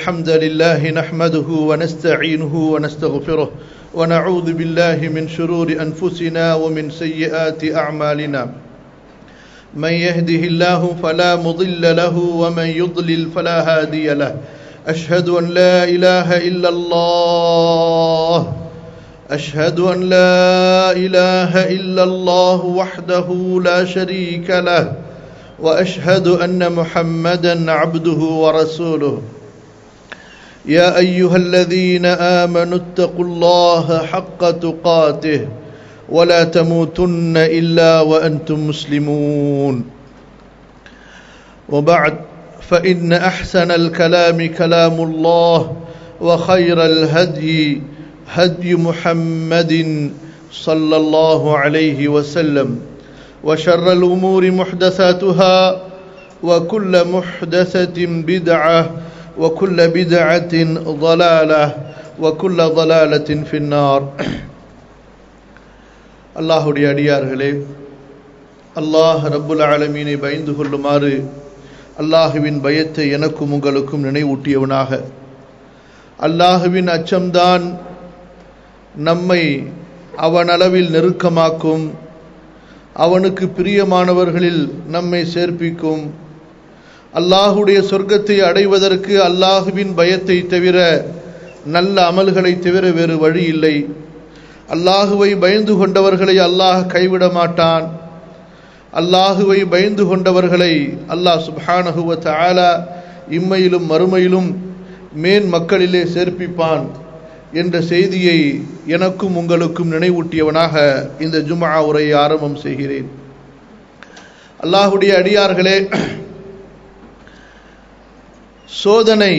الحمد لله نحمده ونستعينه ونستغفره ونعوذ بالله من شرور أنفسنا ومن سيئات أعمالنا من يهده الله فلا مضل له ومن يضلل فلا هادي له أشهد أن لا إله إلا الله أشهد أن لا إله إلا الله وحده لا شريك له وأشهد أن محمدا عبده ورسوله يا أيها الذين آمنوا اتقوا الله حق تقاته ولا تموتن إلا وأنتم مسلمون وبعد فإن أحسن الكلام كلام الله وخير الهدي هدي محمد صلى الله عليه وسلم وشر الأمور محدثاتها وكل محدثة بدعة وكل بدعة ضلالة وكل ضلالة في النار அல்லாஹுடைய அடியார்களே அல்லாஹ் ரப்புல் ஆலமீனை பயந்து கொள்ளுமாறு அல்லாஹுவின் பயத்தை எனக்கும் உங்களுக்கும் நினைவூட்டியவனாக அல்லாஹுவின் அச்சம்தான் நம்மை அவனளவில் நெருக்கமாக்கும் அவனுக்கு பிரியமானவர்களில் நம்மை சேர்ப்பிக்கும் அல்லாஹுடைய சொர்க்கத்தை அடைவதற்கு அல்லாஹுவின் பயத்தை தவிர நல்ல அமல்களை தவிர வேறு வழி இல்லை அல்லாஹுவை பயந்து கொண்டவர்களை அல்லாஹ் கைவிட மாட்டான் அல்லாஹுவை பயந்து கொண்டவர்களை அல்லாஹ் சுபானகுவ ஆலா இம்மையிலும் மறுமையிலும் மேன் மக்களிலே சேர்ப்பிப்பான் என்ற செய்தியை எனக்கும் உங்களுக்கும் நினைவூட்டியவனாக இந்த ஜுமா உரையை ஆரம்பம் செய்கிறேன் அல்லாஹுடைய அடியார்களே சோதனை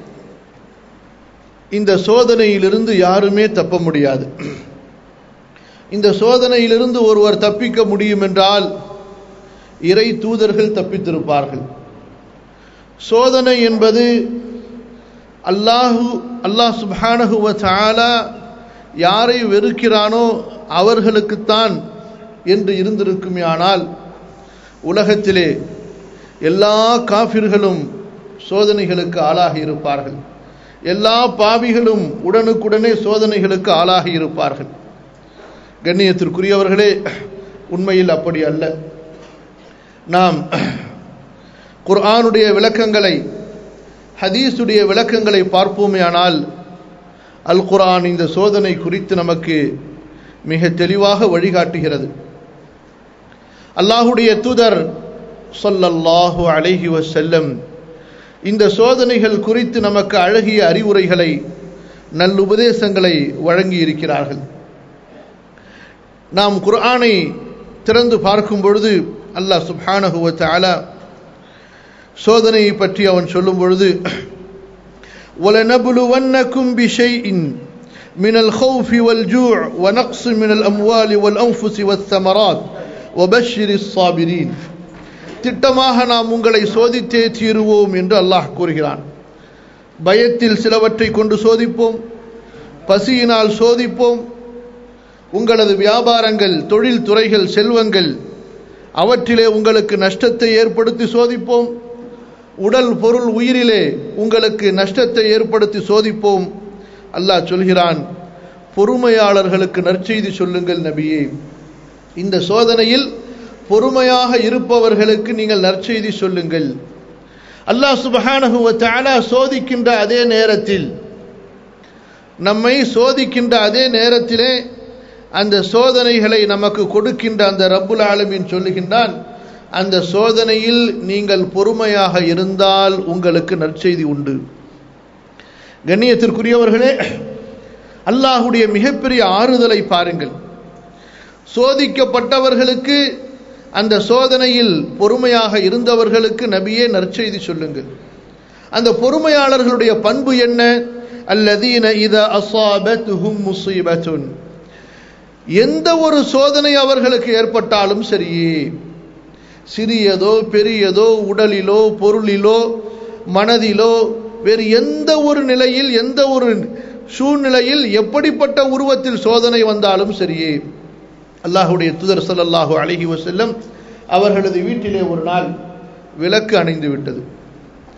இந்த சோதனையிலிருந்து யாருமே தப்ப முடியாது இந்த சோதனையிலிருந்து ஒருவர் தப்பிக்க முடியும் என்றால் இறை தூதர்கள் தப்பித்திருப்பார்கள் சோதனை என்பது அல்லாஹு அல்லாஹ் சுபானகுவ சாலா யாரை வெறுக்கிறானோ அவர்களுக்குத்தான் என்று இருந்திருக்குமே ஆனால் உலகத்திலே எல்லா காபிர்களும் சோதனைகளுக்கு ஆளாகி இருப்பார்கள் எல்லா பாவிகளும் உடனுக்குடனே சோதனைகளுக்கு ஆளாகி இருப்பார்கள் கண்ணியத்திற்குரியவர்களே உண்மையில் அப்படி அல்ல நாம் குர்ஆனுடைய விளக்கங்களை ஹதீஸுடைய விளக்கங்களை பார்ப்போமே ஆனால் அல் குர்ஆன் இந்த சோதனை குறித்து நமக்கு மிக தெளிவாக வழிகாட்டுகிறது அல்லாஹுடைய தூதர் சொல்லல்லாஹு அழகி வசல்லம் இந்த சோதனைகள் குறித்து நமக்கு அழகிய அறிவுரைகளை நல்லுபதேசங்களை வழங்கி இருக்கிறார்கள் நாம் குர்ஆனை திறந்து பார்க்கும் பொழுது அல்லாஹ் சுப்ஹானஹுவ தஆலா சோதனையை பற்றி அவன் சொல்லும் பொழுது وَلَنَبْلُوَنَّكُمْ بِشَيْءٍ مِنَ الْخَوْفِ وَالْجُوعِ وَنَقْصٍ مِنَ الْأَمْوَالِ وَالْأَنْفُسِ وَالثَّمَرَاتِ وَبَشِّرِ الصَّابِرِينَ திட்டமாக நாம் உங்களை சோதித்தே தீருவோம் என்று அல்லாஹ் கூறுகிறான் பயத்தில் சிலவற்றை கொண்டு சோதிப்போம் பசியினால் சோதிப்போம் உங்களது வியாபாரங்கள் தொழில் துறைகள் செல்வங்கள் அவற்றிலே உங்களுக்கு நஷ்டத்தை ஏற்படுத்தி சோதிப்போம் உடல் பொருள் உயிரிலே உங்களுக்கு நஷ்டத்தை ஏற்படுத்தி சோதிப்போம் அல்லாஹ் சொல்கிறான் பொறுமையாளர்களுக்கு நற்செய்தி சொல்லுங்கள் நபியே இந்த சோதனையில் பொறுமையாக இருப்பவர்களுக்கு நீங்கள் நற்செய்தி சொல்லுங்கள் அல்லாஹ் சுபஹானஹுவ தஆலா சோதிக்கின்ற அதே நேரத்தில் நம்மை சோதிக்கின்ற அதே நேரத்திலே அந்த சோதனைகளை நமக்கு கொடுக்கின்ற அந்த ரப்புல் ஆலமின் சொல்லுகின்றான் அந்த சோதனையில் நீங்கள் பொறுமையாக இருந்தால் உங்களுக்கு நற்செய்தி உண்டு கண்ணியத்திற்குரியவர்களே அல்லாஹுடைய மிகப்பெரிய ஆறுதலை பாருங்கள் சோதிக்கப்பட்டவர்களுக்கு அந்த சோதனையில் பொறுமையாக இருந்தவர்களுக்கு நபியே நற்செய்தி சொல்லுங்கள் அந்த பொறுமையாளர்களுடைய பண்பு என்ன அல்லதீன இத அசாபத்துஹும் முசீபத்துன் எந்த ஒரு சோதனை அவர்களுக்கு ஏற்பட்டாலும் சரியே சிறியதோ பெரியதோ உடலிலோ பொருளிலோ மனதிலோ வேறு எந்த ஒரு நிலையில் எந்த ஒரு சூழ்நிலையில் எப்படிப்பட்ட உருவத்தில் சோதனை வந்தாலும் சரியே அல்லாஹுடைய துதர் சல்லாஹூ அழகி வசல்லம் அவர்களது வீட்டிலே ஒரு நாள் விளக்கு அணைந்து விட்டது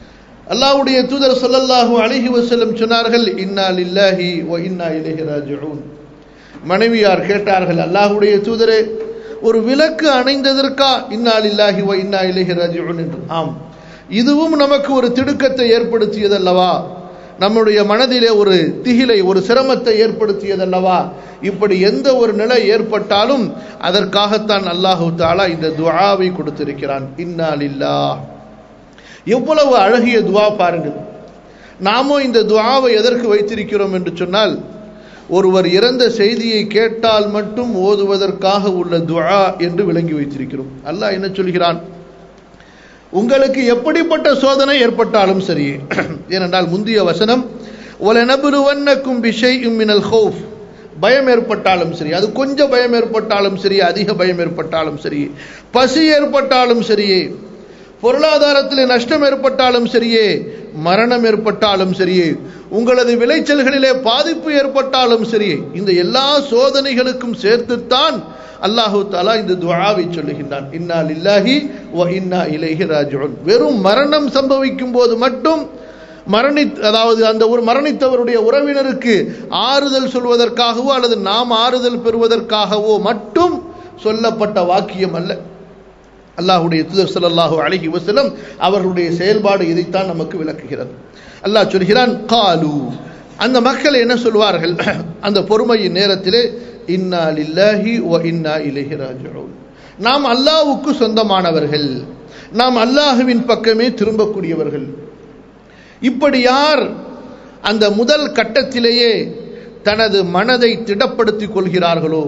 அல்லாஹ்வுடைய தூதர் ஸல்லல்லாஹு அலைஹி வஸல்லம் சொன்னார்கள் இன்னா லில்லாஹி வ இன்னா இலைஹி ராஜிஊன் மனைவியார் கேட்டார்கள் அல்லாஹ்வுடைய தூதரே ஒரு விளக்கு அணைந்ததற்கா இன்னா லில்லாஹி வ இன்னா இலைஹி ராஜிஊன் என்று ஆம் இதுவும் நமக்கு ஒரு திடுக்கத்தை ஏற்படுத்தியதல்லவா நம்முடைய மனதிலே ஒரு திகிலை ஒரு சிரமத்தை ஏற்படுத்தியதல்லவா இப்படி எந்த ஒரு நிலை ஏற்பட்டாலும் அதற்காகத்தான் அல்லாஹு தாலா இந்த துஆவை கொடுத்திருக்கிறான் இன்னா லில்லாஹ் எவ்வளவு அழகிய துவா பாருங்கள் நாமும் இந்த துவாவை எதற்கு வைத்திருக்கிறோம் என்று சொன்னால் ஒருவர் இறந்த செய்தியை கேட்டால் மட்டும் ஓதுவதற்காக உள்ள துஆ என்று விளங்கி வைத்திருக்கிறோம் அல்லாஹ் என்ன சொல்கிறான் உங்களுக்கு எப்படிப்பட்ட சோதனை ஏற்பட்டாலும் சரி ஏனென்றால் முந்தைய வசனம் ஒலனபுருவன்னக்கும் பிஷையும் மினல் ஹௌஃப் பயம் ஏற்பட்டாலும் சரி அது கொஞ்சம் பயம் ஏற்பட்டாலும் சரி அதிக பயம் ஏற்பட்டாலும் சரி பசி ஏற்பட்டாலும் சரியே பொருளாதாரத்தில் நஷ்டம் ஏற்பட்டாலும் சரியே மரணம் ஏற்பட்டாலும் சரியே உங்களது விளைச்சல்களிலே பாதிப்பு ஏற்பட்டாலும் சரி இந்த எல்லா சோதனைகளுக்கும் சேர்த்துத்தான் அல்லாஹு தாலா இந்த துஆவை சொல்லுகின்றான் இன்னா லில்லாஹி வ இன்னா இலைஹி ராஜிஊன் வெறும் மரணம் சம்பவிக்கும் போது மட்டும் மரணி அதாவது அந்த ஒரு மரணித்தவருடைய உறவினருக்கு ஆறுதல் சொல்வதற்காகவோ அல்லது நாம் ஆறுதல் பெறுவதற்காகவோ மட்டும் சொல்லப்பட்ட வாக்கியம் அல்ல அல்லாஹுடைய தூதர் ஸல்லல்லாஹு அலைஹி வஸல்லம் அவர்களுடைய செயல்பாடு இதைத்தான் நமக்கு விளக்குகிறது அல்லாஹ் சொல்கிறான் காலு அந்த மக்கள் என்ன சொல்வார்கள் அந்த பொறுமையின் நேரத்திலே இன்னா லில்லாஹி வ இன்னா இலைஹி ராஜிஊன் நாம் அல்லாஹ்வுக்கு சொந்தமானவர்கள் நாம் அல்லாஹுவின் பக்கமே திரும்பக்கூடியவர்கள் இப்படி யார் அந்த முதல் கட்டத்திலேயே தனது மனதை திடப்படுத்திக் கொள்கிறார்களோ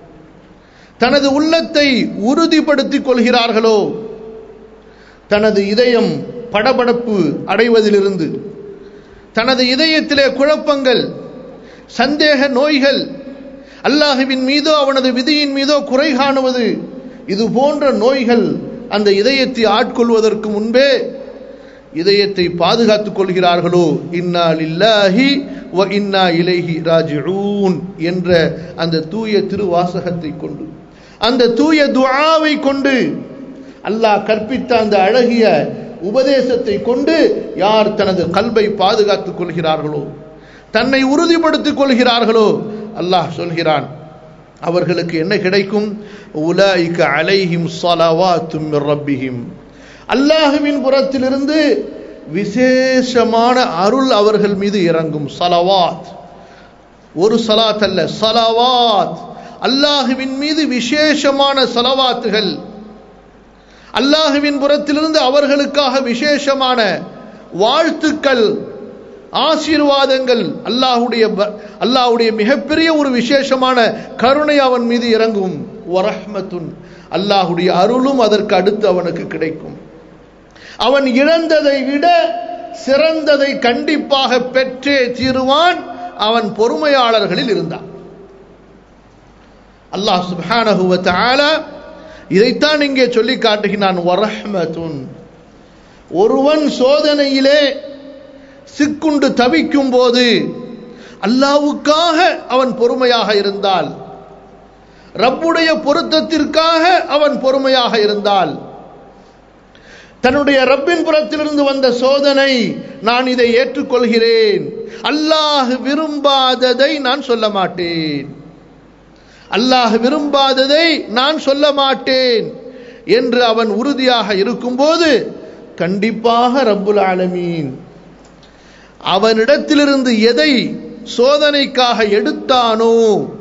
தனது உள்ளத்தை உறுதிப்படுத்திக் கொள்கிறார்களோ தனது இதயம் படபடப்பு அடைவதிலிருந்து தனது இதயத்திலே குழப்பங்கள் சந்தேக நோய்கள் அல்லாஹுவின் மீதோ அவனது விதியின் மீதோ குறை காணுவது இது போன்ற நோய்கள் அந்த இதயத்தை ஆட்கொள்வதற்கு முன்பே இதயத்தை பாதுகாத்துக் கொள்கிறார்களோ இன்னா லில்லாஹி வ இன்னா இலைஹி ராஜிஊன் என்ற அந்த தூய திருவாசகத்தை கொண்டு அந்த தூய துஆவை கொண்டு அல்லாஹ் கற்பித்த அந்த அழகிய உபதேசத்தை கொண்டு யார் தனது கல்வை பாதுகாத்துக் கொள்கிறார்களோ தன்னை உறுதிப்படுத்திக் கொள்கிறார்களோ அல்லாஹ் சொல்கிறான் அவர்களுக்கு என்ன கிடைக்கும் உலாய்க அலைஹிம் ஸலவாத்தும் மிர் ரப்பிஹிம் அல்லாஹுவின் புறத்திலிருந்து விசேஷமான அருள் அவர்கள் மீது இறங்கும் சலவாத் ஒரு சலாத் அல்ல சலவாத் அல்லாஹுவின் மீது விசேஷமான சலவாத்துகள் அல்லாஹுவின் புறத்திலிருந்து அவர்களுக்காக விசேஷமான வாழ்த்துக்கள் ஆசீர்வாதங்கள் அல்லாஹுடைய அல்லாஹுடைய மிகப்பெரிய ஒரு விசேஷமான கருணை அவன் மீது இறங்கும் வரஹ்மத்துன் அல்லாஹுடைய அருளும் அதற்கு அடுத்து அவனுக்கு கிடைக்கும் அவன் இழந்ததை விட சிறந்ததை கண்டிப்பாக பெற்றே தீருவான் அவன் பொறுமையாளர்களில் இருந்தான் அல்லாஹ் சுப்ஹானஹு வ தஆலா இதைத்தான் இங்கே சொல்லி காட்டுகிறான் வரஹ்மத்துன் ஒருவன் சோதனையிலே சிக்குண்டு தவிக்கும் போது அல்லாவுக்காக அவன் பொறுமையாக இருந்தால் ரப்புடைய பொருத்தத்திற்காக அவன் பொறுமையாக இருந்தால் தன்னுடைய ரப்பின் புறத்திலிருந்து வந்த சோதனை நான் இதை ஏற்றுக்கொள்கிறேன் அல்லாஹ் விரும்பாததை நான் சொல்ல மாட்டேன் அல்லாஹ் விரும்பாததை நான் சொல்ல மாட்டேன் என்று அவன் உறுதியாக இருக்கும்போது கண்டிப்பாக ரப்புல் ஆலமீன் அவனிடத்திலிருந்து எதை சோதனைக்காக எடுத்தானோ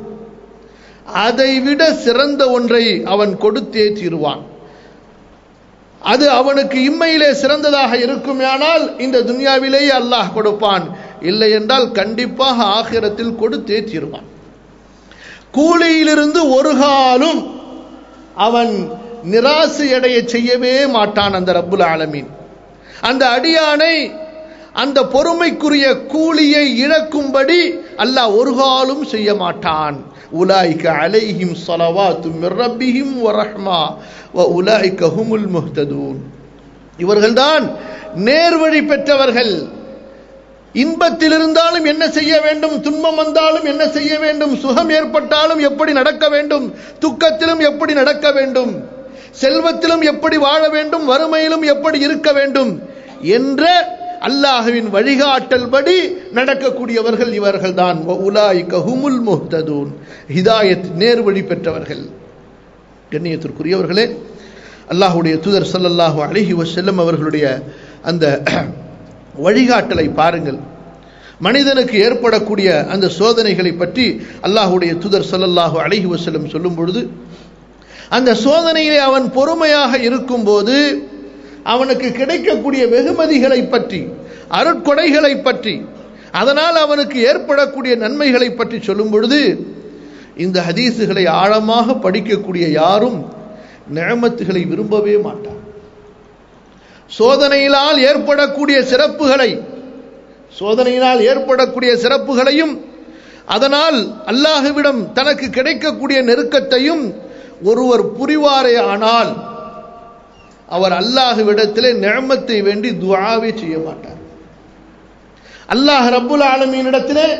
அதைவிட சிறந்த ஒன்றை அவன் கொடுத்தே தீருவான் அது அவனுக்கு இம்மையிலே சிறந்ததாக இருக்குமேயானால் இந்த துன்யாவிலேயே அல்லாஹ் கொடுப்பான் இல்லை என்றால் கண்டிப்பாக ஆகிரத்தில் கொடுத்தே தீருவான் கூலியிலிருந்து ஒரு காலும் அவன் நிராசையடைய செய்யவே மாட்டான் அந்த ரப்புல் ஆலமீன் அந்த அடியானை அந்த பொறுமைக்குரிய கூலியை இழக்கும்படி அல்லாஹ் ஒரு காலும் செய்ய மாட்டான் உலாய்க அலைஹிம் ஸலவாத்து மிர் ரப்பிஹிம் வ ரஹ்மா வ உலாய்க ஹுமுல் முஹ்ததூன் இவர்கள்தான் நேர்வழி பெற்றவர்கள் இன்பத்தில் இருந்தாலும் என்ன செய்ய வேண்டும் துன்பம் வந்தாலும் என்ன செய்ய வேண்டும் சுகம் ஏற்பட்டாலும் எப்படி நடக்க வேண்டும் துக்கத்திலும் எப்படி நடக்க வேண்டும் செல்வத்திலும் எப்படி வாழ வேண்டும் வறுமையிலும் எப்படி இருக்க வேண்டும் என்ற அல்லாஹுவின் வழிகாட்டல் படி நடக்கக்கூடியவர்கள் இவர்கள்தான் உலாய் கஹுமுல் முஹ்ததூன் ஹிதாயத் நேர்வழி பெற்றவர்கள் கண்ணியத்திற்குரியவர்களே அல்லாஹுடைய தூதர் ஸல்லல்லாஹு அலைஹி வஸல்லம் அவர்களுடைய அந்த வழிகாட்டலை பாருங்கள் மனிதனுக்கு ஏற்படக்கூடிய அந்த சோதனைகளை பற்றி அல்லாஹுடைய தூதர் ஸல்லல்லாஹு அலைஹி வஸல்லம் சொல்லும் பொழுது அந்த சோதனையிலே அவன் பொறுமையாக இருக்கும்போது அவனுக்கு கிடைக்கக்கூடிய வெகுமதிகளை பற்றி அருட்கொடைகளை பற்றி அதனால் அவனுக்கு ஏற்படக்கூடிய நன்மைகளை பற்றி சொல்லும் பொழுது இந்த ஹதீஸுகளை ஆழமாக படிக்கக்கூடிய யாரும் நிழமத்துகளை விரும்பவே மாட்டார் சோதனையினால் ஏற்படக்கூடிய சிறப்புகளை சோதனையினால் ஏற்படக்கூடிய சிறப்புகளையும் அதனால் அல்லாஹுவிடம் தனக்கு கிடைக்கக்கூடிய நெருக்கத்தையும் ஒருவர் புரிவாரே ஆனால் அவர் அல்லாஹுவிடத்திலே நிழமத்தை வேண்டி துவாவே செய்ய மாட்டார் அல்லாஹ் ரப்புல் ஆலமீனிடத்திலே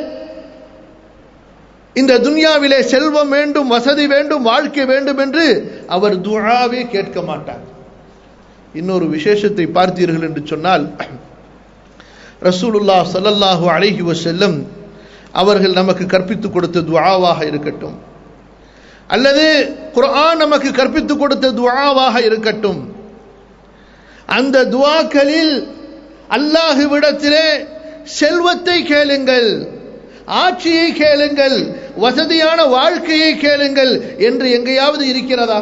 இந்த துன்யாவிலே செல்வம் வேண்டும் வசதி வேண்டும் வாழ்க்கை வேண்டும் என்று அவர் துஆவே கேட்க மாட்டார் இன்னொரு விசேஷத்தை பார்த்தீர்கள் என்று சொன்னால் ரசூலுல்லாஹ் ஸல்லல்லாஹு அலைஹி வஸல்லம் அவர்கள் நமக்கு கற்பித்துக் கொடுத்த துஆவாக இருக்கட்டும் அல்லது குர்ஆன் நமக்கு கற்பித்துக் கொடுத்த துஆவாக இருக்கட்டும் அந்த துஆக்களில் அல்லாஹுவிடத்திலே செல்வத்தை கேளுங்கள் ஆட்சியை கேளுங்கள் வசதியான வாழ்க்கையை கேளுங்கள் என்று எங்கேயாவது இருக்கிறதா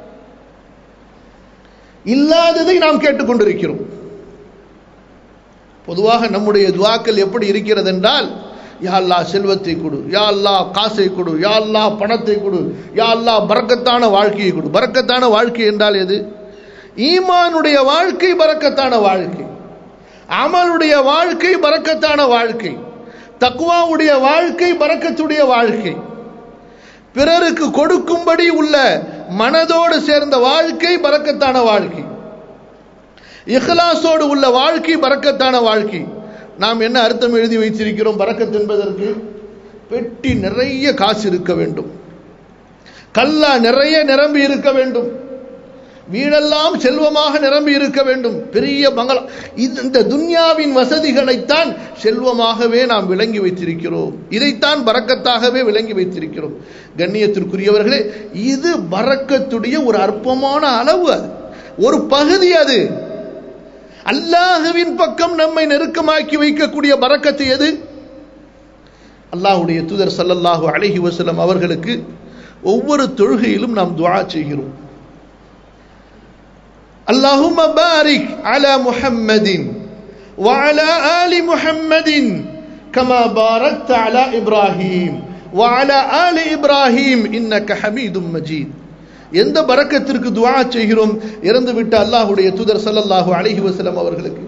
இல்லாததை நாம் கேட்டுக்கொண்டிருக்கிறோம் பொதுவாக நம்முடைய துவாக்கள் எப்படி இருக்கிறது என்றால் யா அல்லாஹ் செல்வத்தை கொடு யா அல்லாஹ் காசை கொடு யா அல்லாஹ் பணத்தை கொடு யா அல்லாஹ் பறக்கத்தான வாழ்க்கையை கொடு பறக்கத்தான வாழ்க்கை என்றால் எது ஈமானுடைய வாழ்க்கை பறக்கத்தான வாழ்க்கை அமலுடைய வாழ்க்கை பறக்கத்தான வாழ்க்கை தக்குவாவுடைய வாழ்க்கை பறக்கத்துடைய வாழ்க்கை பிறருக்கு கொடுக்கும்படி உள்ள மனதோடு சேர்ந்த வாழ்க்கை பறக்கத்தான வாழ்க்கை இஹ்லாசோடு உள்ள வாழ்க்கை பறக்கத்தான வாழ்க்கை நாம் என்ன அர்த்தம் எழுதி வைத்திருக்கிறோம் பறக்கத் என்பதற்கு பெட்டி நிறைய காசு இருக்க வேண்டும் கல்லா நிறைய நிரம்பி இருக்க வேண்டும் வீடெல்லாம் செல்வமாக நிரம்பி இருக்க வேண்டும் பெரிய பங்களா இந்த துன்யாவின் வசதிகளைத்தான் செல்வமாகவே நாம் விளங்கி வைத்திருக்கிறோம் இதைத்தான் பறக்கத்தாகவே விளங்கி வைத்திருக்கிறோம் கண்ணியத்திற்குரியவர்களே இது பறக்கத்துடைய ஒரு அற்பமான அளவு அது ஒரு பகுதி அது அல்லாஹுவின் பக்கம் நம்மை நெருக்கமாக்கி வைக்கக்கூடிய பறக்கத்து எது அல்லாஹுடைய தூதர் சல்லல்லாஹு அலஹி வசலம் அவர்களுக்கு ஒவ்வொரு தொழுகையிலும் நாம் துவா செய்கிறோம் اللهم بارك على محمد وعلى آل محمد كما باركت على إبراهيم وعلى آل إبراهيم إنك حميد مجيد எந்த பறக்கத்திற்கு துவா செய்கிறோம் இறந்து விட்ட அல்லாஹுடைய தூதர் சல்லல்லாஹு அலைஹி வஸல்லம் அவர்களுக்கு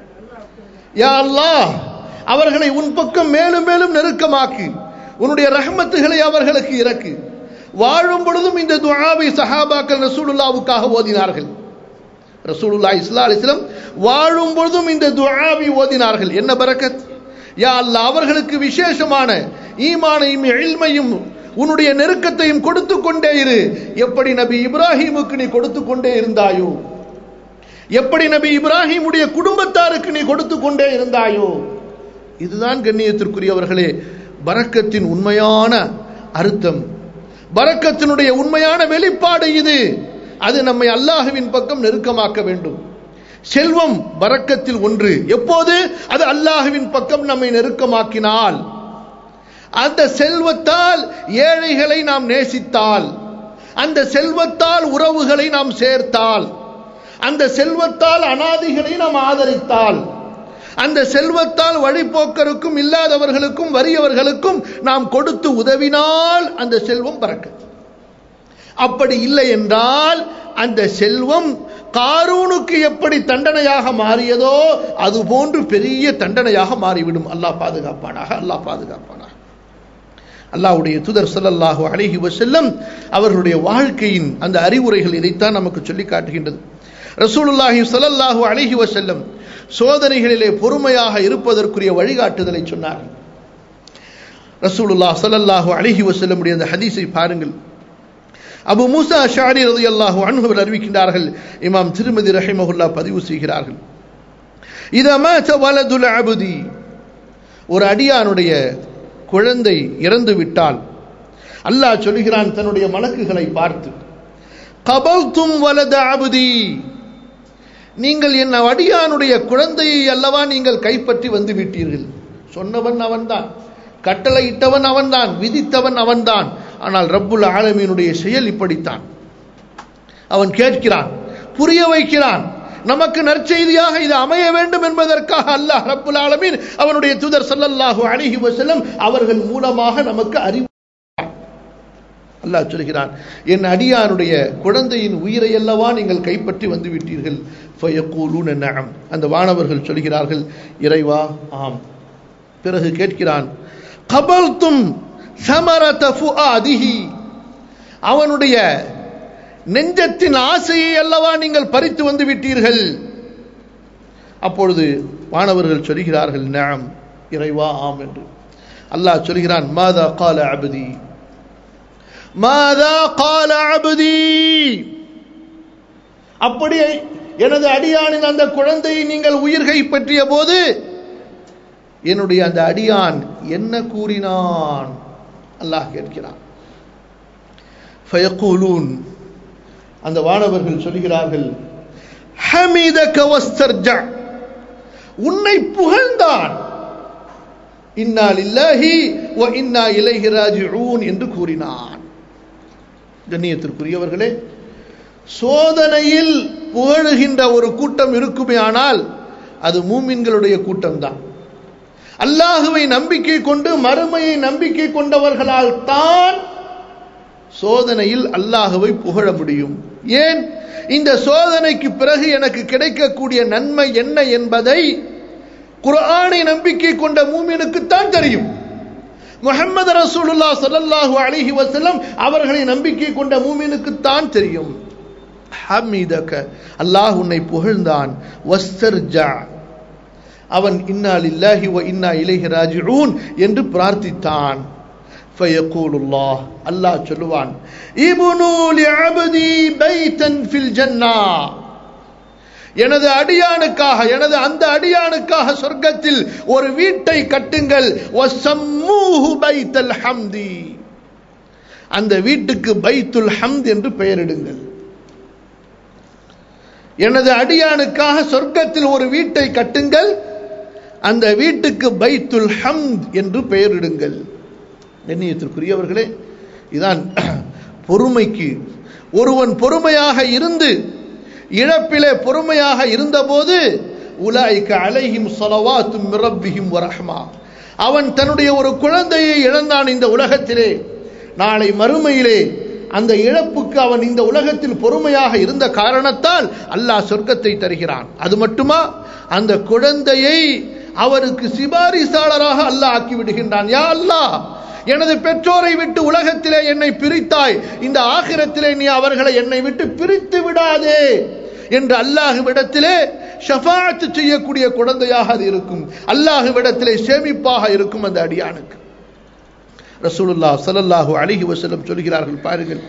யா அல்லாஹ் அவர்களை உன் பக்கம் மேலும் மேலும் நெருக்கமாக்கு உன்னுடைய ரஹமத்துகளை அவர்களுக்கு இறக்கு வாழும் பொழுதும் இந்த துஆவை சஹாபாக்கள் ரசூலுல்லாவுக்காக ஓதினார்கள் ரசூலுல்லா இஸ்லா அலிஸ்லம் வாழும் பொழுதும் இந்த துஆவை ஓதினார்கள் என்ன பரக்கத் யா அல்லாஹ் அவர்களுக்கு விசேஷமான ஈமானையும் இல்மையும் உன்னுடைய நெருக்கத்தையும் கொடுத்து கொண்டே இரு எப்படி நபி இப்ராஹிமுக்கு நீ கொடுத்து கொண்டே இருந்தாயோ எப்படி நபி இப்ராஹிமுடைய குடும்பத்தாருக்கு நீ கொடுத்து கொண்டே இருந்தாயோ இதுதான் கண்ணியத்திற்குரியவர்களே பரக்கத்தின் உண்மையான அர்த்தம் பரக்கத்தினுடைய உண்மையான வெளிப்பாடு இது அது நம்மை அல்லாஹுவின் பக்கம் நெருக்கமாக்க வேண்டும் செல்வம் பறக்கத்தில் ஒன்று எப்போது அது அல்லாஹுவின் பக்கம் நம்மை நெருக்கமாக்கினால் அந்த செல்வத்தால் ஏழைகளை நாம் நேசித்தால் அந்த செல்வத்தால் உறவுகளை நாம் சேர்த்தால் அந்த செல்வத்தால் அனாதிகளை நாம் ஆதரித்தால் அந்த செல்வத்தால் வழிபோக்கருக்கும் இல்லாதவர்களுக்கும் வறியவர்களுக்கும் நாம் கொடுத்து உதவினால் அந்த செல்வம் பறக்க அப்படி இல்லை என்றால் அந்த செல்வம் காரூனுக்கு எப்படி தண்டனையாக மாறியதோ அது போன்று பெரிய தண்டனையாக மாறிவிடும் அல்லாஹ் பாதுகாப்பானாக அல்லாஹ் பாதுகாப்பானாக அல்லாஹ்வுடைய தூதர் ஸல்லல்லாஹு அலைஹி வஸல்லம் அவர்களுடைய வாழ்க்கையின் அந்த அறிவுரைகள் இதைத்தான் நமக்கு சொல்லி காட்டுகின்றது ரசூலுல்லாஹி ஸல்லல்லாஹு அலைஹி வஸல்லம் சோதனைகளிலே பொறுமையாக இருப்பதற்குரிய வழிகாட்டுதலை சொன்னார்கள் ரசூலுல்லாஹ் ஸல்லல்லாஹு அலைஹி வஸல்லமுடைய அந்த ஹதீஸை பாருங்கள் அபு மூசா ஷாரி ரதி அல்லாஹு அன்ஹுவர் அறிவிக்கின்றார்கள் இமாம் திருமதி ரஹிமஹுல்லா பதிவு செய்கிறார்கள் இதம வலதுல் அபுதி ஒரு அடியானுடைய குழந்தை இறந்து விட்டால் அல்லாஹ் சொல்கிறான் தன்னுடைய மலக்குகளை பார்த்து கபல்தும் வலத அபுதி நீங்கள் என் அடியானுடைய குழந்தையை அல்லவா நீங்கள் கைப்பற்றி வந்து விட்டீர்கள் சொன்னவன் அவன்தான் கட்டளை இட்டவன் அவன்தான் விதித்தவன் அவன்தான் ஆனால் ரப்புல் ஆலமீனுடைய செயல் இப்படித்தான் அவன் கேட்கிறான் புரிய வைக்கிறான் நமக்கு நற்செய்தியாக இது அமைய வேண்டும் என்பதற்காக அல்லாஹ் ரப்புல் ஆலமீன் அவனுடைய தூதர் ஸல்லல்லாஹு அலைஹி வஸல்லம் அவர்கள் மூலமாக நமக்கு அறிவு அல்லாஹ் சொல்கிறான் என் அடியானுடைய குழந்தையின் உயிரை அல்லவா நீங்கள் கைப்பற்றி வந்து விட்டீர்கள் ஃபயக்கூலூன நஅம் அந்த வானவர்கள் சொல்கிறார்கள் இறைவா ஆம் பிறகு கேட்கிறான் கபல்தும் சமரத ஃபுஆதிஹி அவனுடைய நெஞ்சத்தின் ஆசையை அல்லவா நீங்கள் பறித்து வந்து விட்டீர்கள் அப்பொழுது வானவர்கள் சொல்கிறார்கள் நஅம் இறைவா ஆம் என்று அல்லாஹ் சொல்கிறான் மாதா கால அபதி மாதா கால அபதி அப்படி எனது அடியானின் அந்த குழந்தையை நீங்கள் உயிர் கைப்பற்றிய போது என்னுடைய அந்த அடியான் என்ன கூறினான் அல்லாஹ் கேட்கிறான் ஃபயக்கூலூன் அந்த வானவர்கள் சொல்கிறார்கள் ஹமீதக வஸ்தர்ஜா உன்னை புகழ்ந்தான் இன்னா லில்லாஹி வ இன்னா இலைஹி ராஜிஊன் என்று கூறினான் கண்ணியத்திற்குரியவர்களே சோதனையில் புகழுகின்ற ஒரு கூட்டம் இருக்குமே ஆனால் அது மூமின்களுடைய கூட்டம்தான் அல்லாஹுவை நம்பிக்கை கொண்டு மறுமையை நம்பிக்கை கொண்டவர்களால் தான் சோதனையில் அல்லாஹுவை புகழ முடியும் ஏன் இந்த சோதனைக்கு பிறகு எனக்கு கிடைக்கக்கூடிய நன்மை என்ன என்பதை குர்ஆனை நம்பிக்கை கொண்ட மூமினுக்குத்தான் தெரியும் முஹம்மது ரசூலுல்லாஹ் ஸல்லல்லாஹு அலைஹி வஸல்லம் அவர்களை நம்பிக்கை கொண்ட மூமினுக்குத்தான் தெரியும் ஹமீதக அல்லாஹ் உன்னை புகழ்ந்தான் வஸ்தர்ஜா அவன் இன்னா லில்லாஹி வ இன்னா இலைஹி ராஜிஊன் என்று பிரார்த்தித்தான் فيقول الله الله சொல்லுவான் இப்னு லிஅப்தி பைத்தன் ஃபில் ஜன்னah எனது அடியானுக்காக எனது அந்த அடியானுக்காக சொர்க்கத்தில் ஒரு வீட்டை கட்டுங்கள் வசம்மூஹு பைத்தல் ஹம்தி அந்த வீட்டுக்கு பைத்துல் ஹம்த் என்று பெயரிடுங்கள் எனது அடியானுக்காக சொர்க்கத்தில் ஒரு வீட்டை கட்டுங்கள் அந்த வீட்டுக்கு பைத்துல் ஹம்த் என்று பெயரிடுங்கள் எண்ணியத்திற்குரியவர்களே இதான் பொறுமைக்கு ஒருவன் பொறுமையாக இருந்து இழப்பிலே பொறுமையாக இருந்தபோது உலாய்க்க அலைஹிம் சொலவாத்தும் மிரப்பிஹிம் வரஹ்மா அவன் தன்னுடைய ஒரு குழந்தையை இழந்தான் இந்த உலகத்திலே நாளை மறுமையிலே அந்த இழப்புக்கு அவன் இந்த உலகத்தில் பொறுமையாக இருந்த காரணத்தால் அல்லாஹ் சொர்க்கத்தை தருகிறான் அது மட்டுமா அந்த குழந்தையை அவருக்கு சிபாரிசாளராக அல்லாஹ் ஆக்கி விடுகின்றான் யா அல்லாஹ் எனது பெற்றோரை விட்டு உலகத்திலே என்னை பிரித்தாய் இந்த ஆகிரத்திலே நீ அவர்களை என்னை விட்டு பிரித்து விடாதே என்று அல்லாஹுவிடத்திலே ஷஃபாத்து செய்யக்கூடிய குழந்தையாக அது இருக்கும் அல்லாஹுவிடத்திலே சேமிப்பாக இருக்கும் அந்த அடியானுக்கு ரசூலுல்லா ஸல்லல்லாஹு அலைஹி வஸல்லம் சொல்கிறார்கள் பாருங்கள்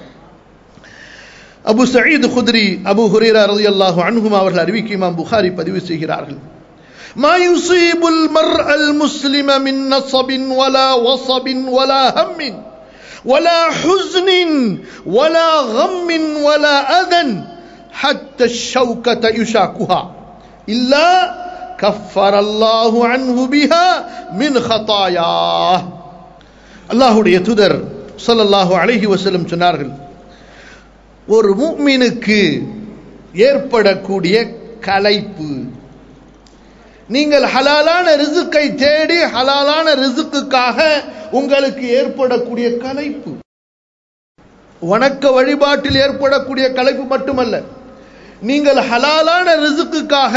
Abu Saeed Khudri Abu Hurairah ரலியல்லாஹு அன்ஹும் அவர்கள் அறிவிக்க இமாம் புகாரி பதிவு செய்கிறார்கள் ما يصيب المرء المسلم من نصب ولا وصب ولا هم ولا حزن ولا غم ولا أذى حتى الشوكة يشاكها إلا كفر الله عنه بها من خطاياه அல்லாஹுடைய துதர் சொல்லல்லாஹு அழகி வசலம் சொன்னார்கள் ஒரு முக்மீனுக்கு ஏற்படக்கூடிய கலைப்பு நீங்கள் ஹலாலான ரிசுக்கை தேடி ஹலாலான ரிசுக்குக்காக உங்களுக்கு ஏற்படக்கூடிய கலைப்பு வணக்க வழிபாட்டில் ஏற்படக்கூடிய கலைப்பு மட்டுமல்ல நீங்கள் ஹலாலான ரிசுக்குக்காக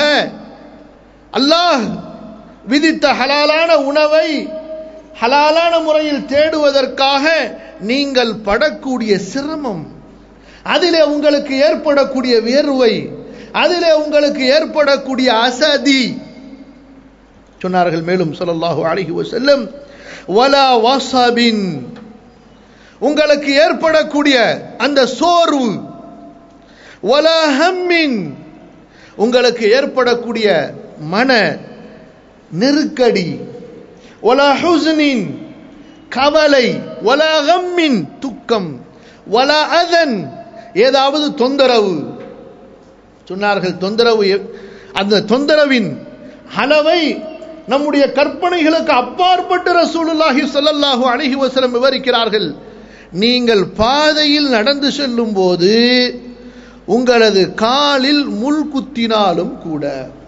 அல்லாஹ் விதித்த ஹலாலான உணவை ஹலாலான முறையில் தேடுவதற்காக நீங்கள் படக்கூடிய சிரமம் அதிலே உங்களுக்கு ஏற்படக்கூடிய வேர்வை அதிலே உங்களுக்கு ஏற்படக்கூடிய அசதி சொன்னார்கள் மேலும் சொல்லல்லாஹு அழகி வசல்லம் வலா வாசாபின் உங்களுக்கு ஏற்படக்கூடிய அந்த சோர்வு வலா ஹம்மின் உங்களுக்கு ஏற்படக்கூடிய மன நெருக்கடி ஒலா ஹுஸ்னின் கவலை ஒலா கம்மின் துக்கம் ஒலா அதன் ஏதாவது தொந்தரவு சொன்னார்கள் தொந்தரவு எ- அந்த தொந்தரவின் அளவை நம்முடைய கற்பனைகளுக்கு அப்பாற்பட்டு ரசூலுல்லாஹி ஸல்லல்லாஹு அலைஹி வஸல்லம் விவரிக்கிறார்கள் நீங்கள் பாதையில் நடந்து செல்லும் போது உங்களது காலில் முள் குத்தினாலும் கூட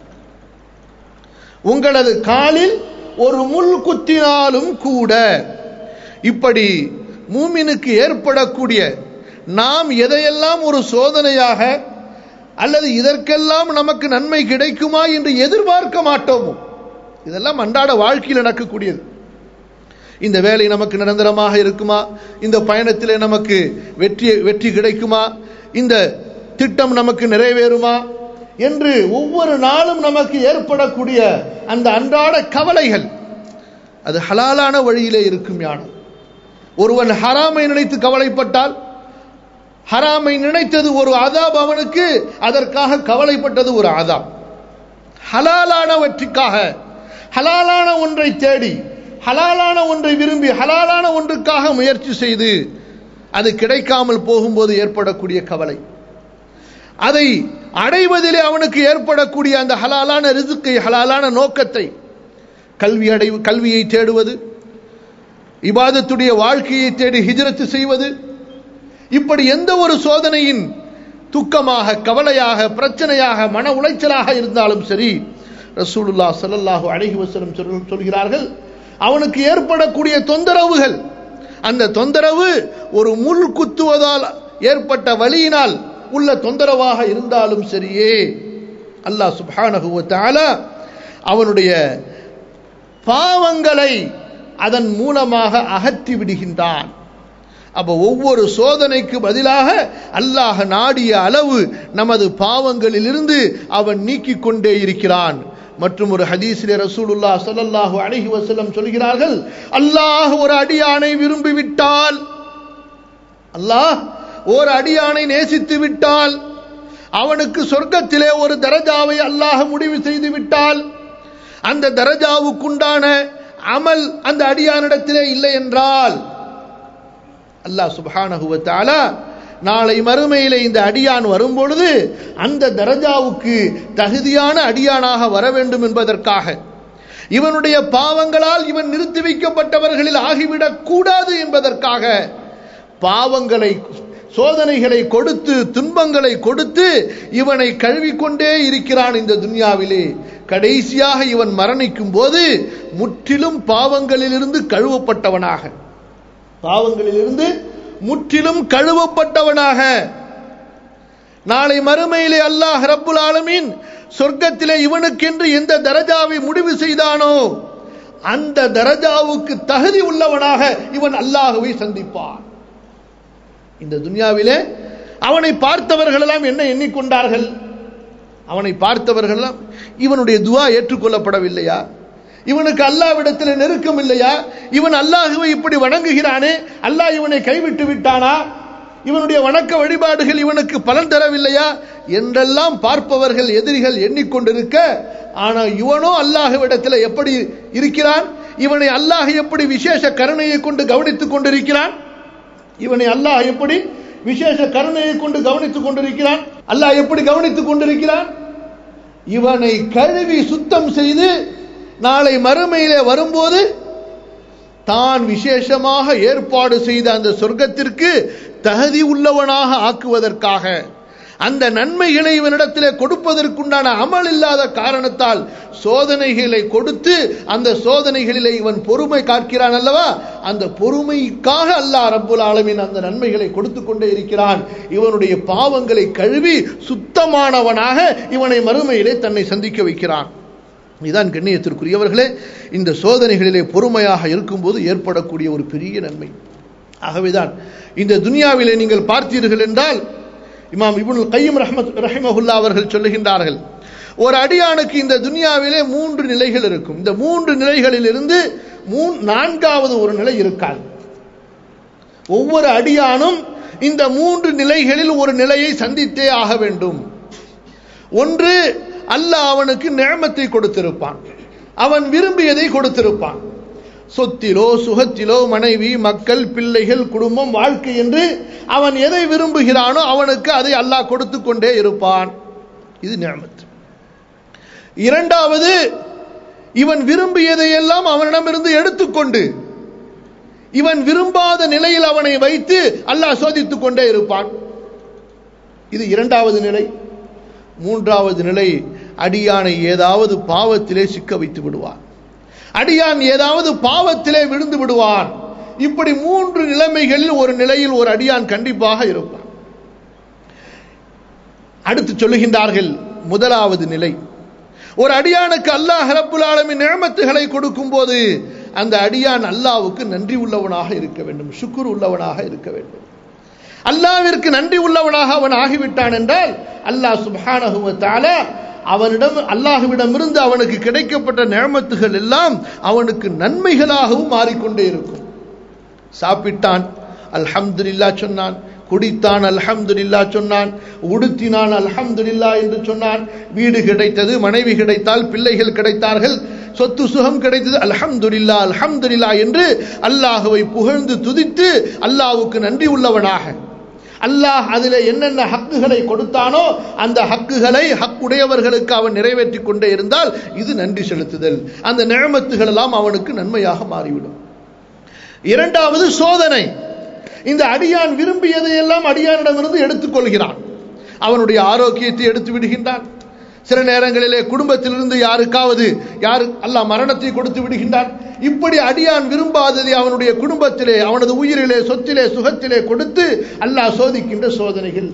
உங்களது காலில் ஒரு முள் குத்தினாலும் கூட இப்படி மூமினுக்கு ஏற்படக்கூடிய நாம் எதையெல்லாம் ஒரு சோதனையாக அல்லது இதற்கெல்லாம் நமக்கு நன்மை கிடைக்குமா என்று எதிர்பார்க்க மாட்டோமோ இதெல்லாம் அன்றாட வாழ்க்கையில் நடக்கக்கூடியது இந்த வேலை நமக்கு நிரந்தரமாக இருக்குமா இந்த பயணத்திலே நமக்கு வெற்றி வெற்றி கிடைக்குமா இந்த திட்டம் நமக்கு நிறைவேறுமா என்று ஒவ்வொரு நாளும் நமக்கு ஏற்படக்கூடிய அந்த அன்றாட கவலைகள் அது ஹலாலான வழியிலே இருக்கும் யானம் ஒருவன் ஹராமை நினைத்து கவலைப்பட்டால் ஹராமை நினைத்தது ஒரு அதாப் அவனுக்கு அதற்காக கவலைப்பட்டது ஒரு அதாப் ஹலாலானவற்றுக்காக ஹலாலான ஒன்றை தேடி ஹலாலான ஒன்றை விரும்பி ஹலாலான ஒன்றுக்காக முயற்சி செய்து அது கிடைக்காமல் போகும்போது ஏற்படக்கூடிய கவலை அதை அடைவதிலே அவனுக்கு ஏற்படக்கூடிய அந்த ஹலாலான ரிதுக்கை ஹலாலான நோக்கத்தை கல்வி அடை கல்வியை தேடுவது இபாதத்துடைய வாழ்க்கையை தேடி ஹிஜ்ரத்து செய்வது இப்படி எந்த ஒரு சோதனையின் துக்கமாக கவலையாக பிரச்சனையாக மன உளைச்சலாக இருந்தாலும் சரி ரசூலுல்லா ஸல்லல்லாஹு அலைஹி வஸல்லம் சொல்- சொல்கிறார்கள் அவனுக்கு ஏற்படக்கூடிய தொந்தரவுகள் அந்த தொந்தரவு ஒரு முள் குத்துவதால் ஏற்பட்ட வலியினால் உள்ள தொந்தரவாக இருந்தாலும் சரியே அல்லாஹ் சுப்ஹானஹு வ தஆலா அவனுடைய பாவங்களை அதன் மூலமாக அகற்றி விடுகின்றான் அப்ப ஒவ்வொரு சோதனைக்கு பதிலாக அல்லாஹ் நாடிய அளவு நமது பாவங்களிலிருந்து அவன் நீக்கிக் கொண்டே இருக்கிறான் மற்றும் ஒரு ஹதீஸிலே ரசூலுல்லாஹ் ஸல்லல்லாஹு அலைஹி வஸல்லம் சொல்கிறார்கள் அல்லாஹ் ஒரு அடியானை விரும்பி விட்டால் அல்லாஹ் ஒரு அடியானை நேசித்து விட்டால் அவனுக்கு சொர்க்கத்திலே ஒரு தரஜாவை அல்லாஹ் முடிவு செய்து விட்டால் அந்த தரஜாவுக்குண்டான அமல் அந்த அடியானிடத்திலே இல்லை என்றால் அல்லாஹ் சுப்ஹானஹு வ தஆலா நாளை மறுமையிலே இந்த அடியான் வரும்பொழுது அந்த தரஜாவுக்கு தகுதியான அடியானாக வர வேண்டும் என்பதற்காக இவனுடைய பாவங்களால் இவன் நிறுத்தி வைக்கப்பட்டவர்களில் ஆகிவிடக் கூடாது என்பதற்காக பாவங்களை சோதனைகளை கொடுத்து துன்பங்களை கொடுத்து இவனை கழுவிக்கொண்டே இருக்கிறான் இந்த துன்யாவிலே கடைசியாக இவன் மரணிக்கும் போது முற்றிலும் பாவங்களிலிருந்து கழுவப்பட்டவனாக பாவங்களிலிருந்து முற்றிலும் கழுவப்பட்டவனாக நாளை மறுமையிலே அல்லாஹ் ரப்புல் ஆலமீன் சொர்க்கத்திலே இவனுக்கென்று எந்த தரஜாவை முடிவு செய்தானோ அந்த தரஜாவுக்கு தகுதி உள்ளவனாக இவன் அல்லாஹுவை சந்திப்பான் இந்த துன்யாவிலே அவனை பார்த்தவர்கள் எல்லாம் என்ன எண்ணிக்கொண்டார்கள் அவனை பார்த்தவர்கள் எல்லாம் இவனுடைய துவா ஏற்றுக்கொள்ளப்படவில்லையா இவனுக்கு அல்லாவிடத்தில் நெருக்கம் இல்லையா இவன் அல்லாஹுவை இப்படி வணங்குகிறானே அல்லாஹ் இவனை கைவிட்டு விட்டானா இவனுடைய வணக்க வழிபாடுகள் இவனுக்கு பலன் தரவில்லையா என்றெல்லாம் பார்ப்பவர்கள் எதிரிகள் எண்ணிக்கொண்டிருக்க ஆனா இவனோ அல்லாஹுவிடத்தில் எப்படி இருக்கிறான் இவனை அல்லாஹ் எப்படி விசேஷ கருணையை கொண்டு கவனித்துக் கொண்டிருக்கிறான் இவனை அல்லாஹ் எப்படி விசேஷ கருணையை கொண்டு கவனித்துக் கொண்டிருக்கிறான் அல்லாஹ் எப்படி கவனித்துக் கொண்டிருக்கிறான் இவனை கழுவி சுத்தம் செய்து நாளை மறுமையிலே வரும்போது தான் விசேஷமாக ஏற்பாடு செய்த அந்த சொர்க்கத்திற்கு தகுதி உள்ளவனாக ஆக்குவதற்காக அந்த நன்மைகளை இவனிடத்திலே கொடுப்பதற்குண்டான அமல் இல்லாத காரணத்தால் சோதனைகளை கொடுத்து அந்த சோதனைகளிலே இவன் பொறுமை காக்கிறான் அல்லவா அந்த பொறுமைக்காக அல்லாஹ் ரப்புல் ஆலமீன் அந்த நன்மைகளை கொடுத்து கொண்டே இருக்கிறான் இவனுடைய பாவங்களை கழுவி சுத்தமானவனாக இவனை மறுமையிலே தன்னை சந்திக்க வைக்கிறான் இதுதான் கண்ணியத்திற்குரியவர்களே இந்த சோதனைகளிலே பொறுமையாக இருக்கும்போது ஏற்படக்கூடிய ஒரு பெரிய நன்மை ஆகவேதான் இந்த துனியாவிலே நீங்கள் பார்த்தீர்கள் என்றால் இமாம் இப்னுல் கையம் ரஹ்மத் ரஹிமஹுல்லா அவர்கள் சொல்லுகின்றார்கள் ஒரு அடியானுக்கு இந்த துனியாவிலே மூன்று நிலைகள் இருக்கும் இந்த மூன்று நிலைகளில் இருந்து மூன் நான்காவது ஒரு நிலை இருக்காது ஒவ்வொரு அடியானும் இந்த மூன்று நிலைகளில் ஒரு நிலையை சந்தித்தே ஆக வேண்டும் ஒன்று அல்லாஹ் அவனுக்கு நியமத்தை கொடுத்திருப்பான் அவன் விரும்பியதை கொடுத்திருப்பான் சொத்திலோ சுகத்திலோ மனைவி மக்கள் பிள்ளைகள் குடும்பம் வாழ்க்கை என்று அவன் எதை விரும்புகிறானோ அவனுக்கு அதை அல்லாஹ் கொடுத்து கொண்டே இருப்பான் இது நியமத் இரண்டாவது இவன் விரும்பியதையெல்லாம் அவனிடமிருந்து எடுத்துக்கொண்டு இவன் விரும்பாத நிலையில் அவனை வைத்து அல்லாஹ் சோதித்துக் கொண்டே இருப்பான் இது இரண்டாவது நிலை மூன்றாவது நிலை அடியானை ஏதாவது பாவத்திலே சிக்க வைத்து விடுவான் அடியான் ஏதாவது பாவத்திலே விழுந்து விடுவான் இப்படி மூன்று நிலைமைகளில் ஒரு நிலையில் ஒரு அடியான் கண்டிப்பாக இருப்பான் அடுத்து சொல்லுகின்றார்கள் முதலாவது நிலை ஒரு அடியானுக்கு அல்லாஹ் ரப்புல் ஆலமின் நியமத்துகளை கொடுக்கும் போது அந்த அடியான் அல்லாவுக்கு நன்றி உள்ளவனாக இருக்க வேண்டும் சுக்குர் உள்ளவனாக இருக்க வேண்டும் அல்லாவிற்கு நன்றி உள்ளவனாக அவன் ஆகிவிட்டான் என்றால் அல்லாஹ் சுபானகுவத்தால அவனிடம் அல்லாஹுவிடமிருந்து அவனுக்கு கிடைக்கப்பட்ட நியமத்துகள் எல்லாம் அவனுக்கு நன்மைகளாகவும் மாறிக்கொண்டே இருக்கும் சாப்பிட்டான் அல்ஹம்துலில்லா சொன்னான் குடித்தான் அல்ஹம்துலில்லா சொன்னான் உடுத்தினான் அல்ஹம்துலில்லா என்று சொன்னான் வீடு கிடைத்தது மனைவி கிடைத்தால் பிள்ளைகள் கிடைத்தார்கள் சொத்து சுகம் கிடைத்தது அல்ஹம்துலில்லா அல்ஹம்துலில்லா என்று அல்லாஹுவை புகழ்ந்து துதித்து அல்லாஹ்வுக்கு நன்றி உள்ளவனாக அல்லாஹ் அதில் என்னென்ன ஹக்குகளை கொடுத்தானோ அந்த ஹக்குகளை ஹக்குடையவர்களுக்கு அவன் நிறைவேற்றி கொண்டே இருந்தால் இது நன்றி செலுத்துதல் அந்த நிழமத்துகள் எல்லாம் அவனுக்கு நன்மையாக மாறிவிடும் இரண்டாவது சோதனை இந்த அடியான் விரும்பியதையெல்லாம் அடியானிடமிருந்து எடுத்துக்கொள்கிறான் அவனுடைய ஆரோக்கியத்தை எடுத்து விடுகின்றான் சில நேரங்களிலே குடும்பத்திலிருந்து யாருக்காவது யாரு அல்லாஹ் மரணத்தை கொடுத்து விடுகின்றான் இப்படி அடியான் விரும்பாததை அவனுடைய குடும்பத்திலே அவனது உயிரிலே சொத்திலே சுகத்திலே கொடுத்து அல்லாஹ் சோதிக்கின்ற சோதனைகள்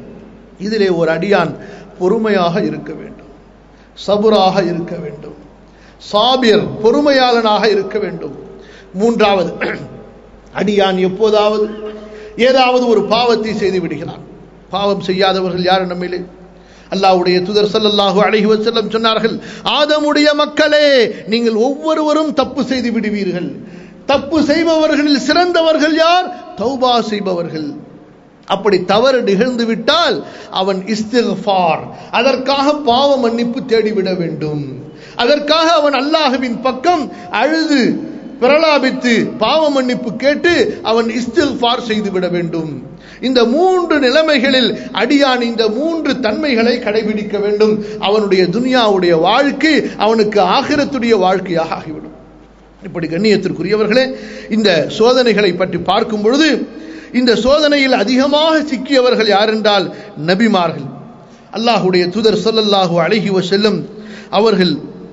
இதிலே ஒரு அடியான் பொறுமையாக இருக்க வேண்டும் சபுராக இருக்க வேண்டும் சாபியர் பொறுமையாளனாக இருக்க வேண்டும் மூன்றாவது அடியான் எப்போதாவது ஏதாவது ஒரு பாவத்தை செய்து விடுகிறான் பாவம் செய்யாதவர்கள் யார் நம்மிலே அல்லாவுடைய துதர் சல்லல்லாஹு அலைஹி வஸல்லம் சொன்னார்கள் ஆதமுடைய மக்களே நீங்கள் ஒவ்வொருவரும் தப்பு செய்து விடுவீர்கள் தப்பு செய்பவர்களில் சிறந்தவர்கள் யார் தௌபா செய்பவர்கள் அப்படி தவறு நிகழ்ந்து விட்டால் அவன் இஸ்திஃபார் அதற்காக பாவ மன்னிப்பு தேடிவிட வேண்டும் அதற்காக அவன் அல்லாஹுவின் பக்கம் அழுது பிரலாபித்து பாவ மன்னிப்பு கேட்டு அவன் இஸ்தில்ஃபார் செய்து விட வேண்டும் இந்த மூன்று நிலைமைகளில் அடியான் இந்த மூன்று தன்மைகளை கடைபிடிக்க வேண்டும் அவனுடைய துனியாவுடைய வாழ்க்கை அவனுக்கு ஆகிரத்துடைய வாழ்க்கையாக ஆகிவிடும் இப்படி கண்ணியத்திற்குரியவர்களே இந்த சோதனைகளை பற்றி பார்க்கும் பொழுது இந்த சோதனையில் அதிகமாக சிக்கியவர்கள் யார் என்றால் நபிமார்கள் அல்லாஹுடைய தூதர் சொல்லல்லாஹு அழகி செல்லும் அவர்கள்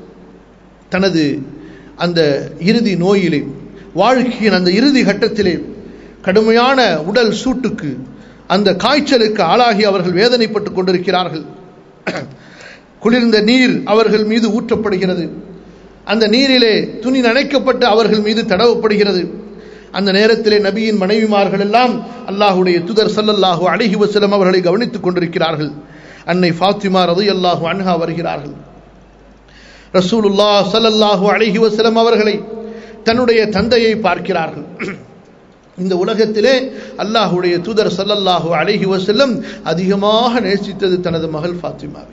தனது அந்த இறுதி நோயிலே வாழ்க்கையின் அந்த இறுதி கட்டத்திலே கடுமையான உடல் சூட்டுக்கு அந்த காய்ச்சலுக்கு ஆளாகி அவர்கள் வேதனைப்பட்டுக் கொண்டிருக்கிறார்கள் குளிர்ந்த நீர் அவர்கள் மீது ஊற்றப்படுகிறது அந்த நீரிலே துணி நனைக்கப்பட்டு அவர்கள் மீது தடவப்படுகிறது அந்த நேரத்திலே நபியின் மனைவிமார்கள் எல்லாம் அல்லாஹுடைய துதர் சல்லல்லாஹு அழகி வசலம் அவர்களை கவனித்துக் கொண்டிருக்கிறார்கள் அன்னை ஃபாத்திமா ரது அல்லாஹு அன்ஹா வருகிறார்கள் ரசூலுல்லா சல்லல்லாஹு அழகி வசலம் அவர்களை தன்னுடைய தந்தையை பார்க்கிறார்கள் இந்த உலகத்திலே அல்லாஹுடைய தூதர் சல்லல்லாஹு அழகி வசல்லம் அதிகமாக நேசித்தது தனது மகள் ஃபாத்திமாவை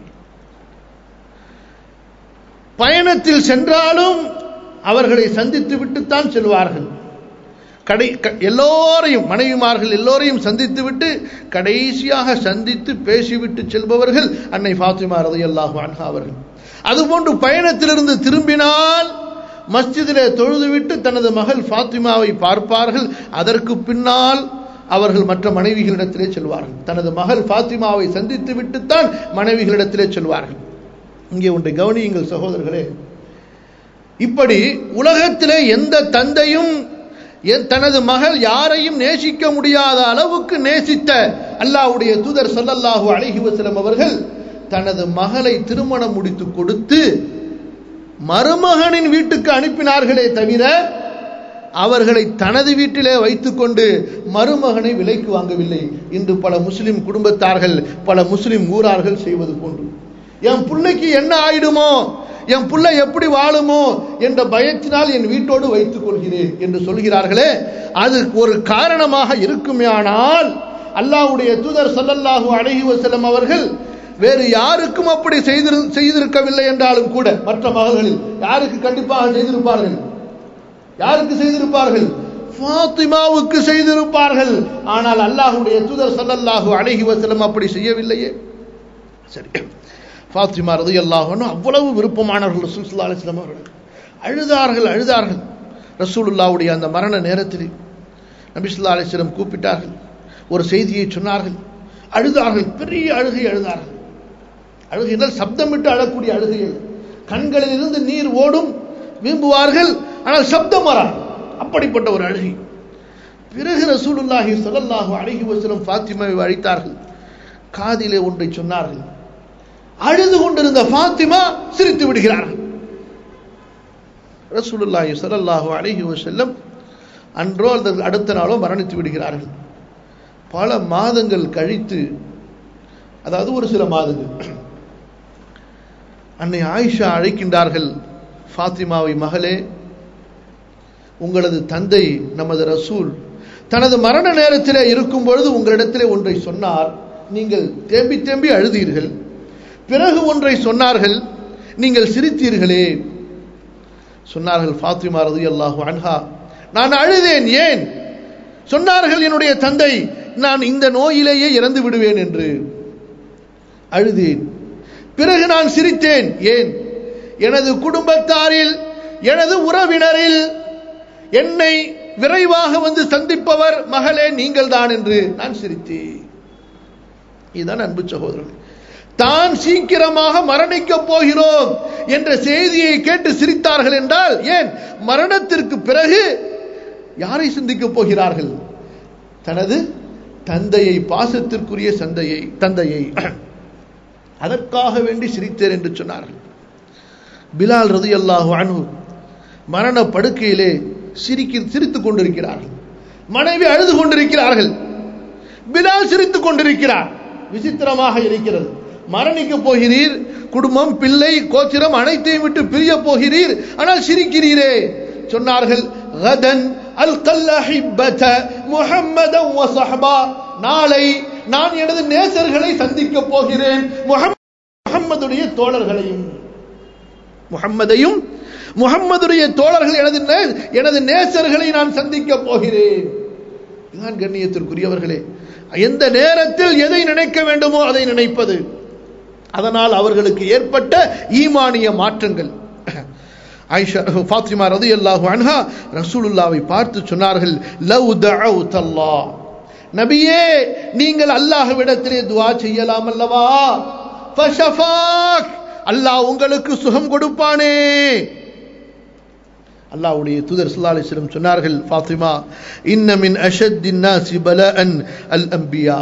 பயணத்தில் சென்றாலும் அவர்களை சந்தித்து விட்டுத்தான் செல்வார்கள் கடை எல்லோரையும் மனைவிமார்கள் எல்லோரையும் சந்தித்து விட்டு கடைசியாக சந்தித்து பேசிவிட்டு செல்பவர்கள் அன்னை ஃபாத்திமா ரதை அல்லாஹு அன்ஹா அவர்கள் அதுபோன்று பயணத்திலிருந்து திரும்பினால் மஸ்ஜிதிலே தொழுதுவிட்டு தனது மகள் ஃபாத்திமாவை பார்ப்பார்கள் அதற்கு பின்னால் அவர்கள் மற்ற மனைவிகளிடத்திலே செல்வார்கள் தனது மகள் ஃபாத்திமாவை சந்தித்து விட்டுத்தான் மனைவிகளிடத்திலே செல்வார்கள் இங்கே ஒன்றை கவனியுங்கள் சகோதரர்களே இப்படி உலகத்திலே எந்த தந்தையும் தனது மகள் யாரையும் நேசிக்க முடியாத அளவுக்கு நேசித்த அல்லாவுடைய தூதர் சல்லல்லாஹு அழகி வசலம் அவர்கள் தனது மகளை திருமணம் முடித்து கொடுத்து மருமகனின் வீட்டுக்கு அனுப்பினார்களே தவிர அவர்களை தனது வீட்டிலே வைத்துக்கொண்டு மருமகனை விலைக்கு வாங்கவில்லை இன்று பல முஸ்லிம் குடும்பத்தார்கள் பல முஸ்லிம் ஊரார்கள் செய்வது போன்று என் பிள்ளைக்கு என்ன ஆயிடுமோ என் பிள்ளை எப்படி வாழுமோ என்ற பயத்தினால் என் வீட்டோடு வைத்துக் கொள்கிறேன் என்று சொல்கிறார்களே அது ஒரு காரணமாக இருக்குமேயானால் அல்லாஹ்வுடைய தூதர் சல்லல்லாஹு அலைஹி வஸல்லம் அவர்கள் வேறு யாருக்கும் அப்படி செய்திரு செய்திருக்கவில்லை என்றாலும் கூட மற்ற மகள்களில் யாருக்கு கண்டிப்பாக செய்திருப்பார்கள் யாருக்கு செய்திருப்பார்கள் ஃபாத்திமாவுக்கு செய்திருப்பார்கள் ஆனால் அல்லாஹ்வுடைய தூதர் ஸல்லல்லாஹு அலைஹி வஸல்லம் அப்படி செய்யவில்லையே சரி ஃபாத்திமா ரலியல்லாஹு அன்ஹா அவ்வளவு விருப்பமானவர்கள் ரசூல் ஸல்லல்லாஹு அலைஹி வஸல்லம் அவர்கள் அழுதார்கள் அழுதார்கள் ரசூலுல்லாஹ்வுடைய அந்த மரண நேரத்தில் நபி ஸல்லல்லாஹு அலைஹி வஸல்லம் கூப்பிட்டார்கள் ஒரு செய்தியை சொன்னார்கள் அழுதார்கள் பெரிய அழுகை அழுதார்கள் அழுகை என்றால் சப்தமிட்டு அழக்கூடிய அழுகைகள் கண்களில் இருந்து நீர் ஓடும் விரும்புவார்கள் ஆனால் சப்தம் வராது அப்படிப்பட்ட ஒரு அழுகை பிறகு ரசூலுல்லாஹி ஸல்லல்லாஹு அலைஹி வஸல்லம் ஃபாத்திமாவை அழைத்தார்கள் காதிலே ஒன்றை சொன்னார்கள் அழுது கொண்டிருந்த ஃபாத்திமா சிரித்து விடுகிறார்கள் ரசூலுல்லாஹி ஸல்லல்லாஹு அலைஹி வஸல்லம் அன்றோ அல்லது அடுத்த நாளோ மரணித்து விடுகிறார்கள் பல மாதங்கள் கழித்து அதாவது ஒரு சில மாதங்கள் அன்னை ஆயிஷா அழைக்கின்றார்கள் ஃபாத்திமாவை மகளே உங்களது தந்தை நமது ரசூல் தனது மரண நேரத்திலே இருக்கும் பொழுது உங்களிடத்திலே ஒன்றை சொன்னார் நீங்கள் தேம்பி தேம்பி அழுதீர்கள் பிறகு ஒன்றை சொன்னார்கள் நீங்கள் சிரித்தீர்களே சொன்னார்கள் ஃபாத்திமா ரலியல்லாஹு அன்ஹா நான் அழுதேன் ஏன் சொன்னார்கள் என்னுடைய தந்தை நான் இந்த நோயிலேயே இறந்து விடுவேன் என்று அழுதேன் பிறகு நான் சிரித்தேன் ஏன் எனது குடும்பத்தாரில் எனது உறவினரில் என்னை விரைவாக வந்து சந்திப்பவர் மகளே நீங்கள் தான் என்று நான் சிரித்தேன் இதுதான் அன்பு சகோதரர்கள் தான் சீக்கிரமாக மரணிக்கப் போகிறோம் என்ற செய்தியை கேட்டு சிரித்தார்கள் என்றால் ஏன் மரணத்திற்கு பிறகு யாரை சிந்திக்கப் போகிறார்கள் தனது தந்தையை பாசத்திற்குரிய சந்தையை தந்தையை அதற்காக வேண்டி சிரித்தேன் என்று சொன்னார்கள் பிலால் ரதி அல்லாஹு அனு மரண படுக்கையிலே சிரிக்க சிரித்துக் கொண்டிருக்கிறார்கள் மனைவி அழுது கொண்டிருக்கிறார்கள் பிலால் சிரித்துக் கொண்டிருக்கிறார் விசித்திரமாக இருக்கிறது மரணிக்க போகிறீர் குடும்பம் பிள்ளை கோத்திரம் அனைத்தையும் விட்டு பிரிய போகிறீர் ஆனால் சிரிக்கிறீரே சொன்னார்கள் கதன் அல் கல்லஹிப்பத முஹம்மதன் வஸஹபா நாளை நான் எனது நேசர்களை சந்திக்க போகிறேன் முஹம்மதுடைய தோழர்களையும் முகம்மதையும் முகம்மதுடைய தோழர்கள் எனது எனது நேசர்களை நான் சந்திக்க போகிறேன் இதுதான் கண்ணியத்திற்குரியவர்களே எந்த நேரத்தில் எதை நினைக்க வேண்டுமோ அதை நினைப்பது அதனால் அவர்களுக்கு ஏற்பட்ட ஈமானிய மாற்றங்கள் ஆயிஷா ஃபாத்திமா ரதி அல்லாஹு அன்ஹா ரசூலுல்லாவை பார்த்து சொன்னார்கள் லவ் தஅவுதல்லா நபியே நீங்கள் அல்லாஹ்விடத்திலே துஆ செய்யலாம் அல்லவா ஃபஷஃபாக் அல்லாஹ் உங்களுக்கு சுகம் கொடுப்பானே அல்லாஹ்வுடைய தூதர் ஸல்லல்லாஹு அலைஹி வஸல்லம் சொன்னார்கள் ஃபாத்திமா இன்ன மின் அஷத்தின் நாசி பலஅன் அல் அன்பியா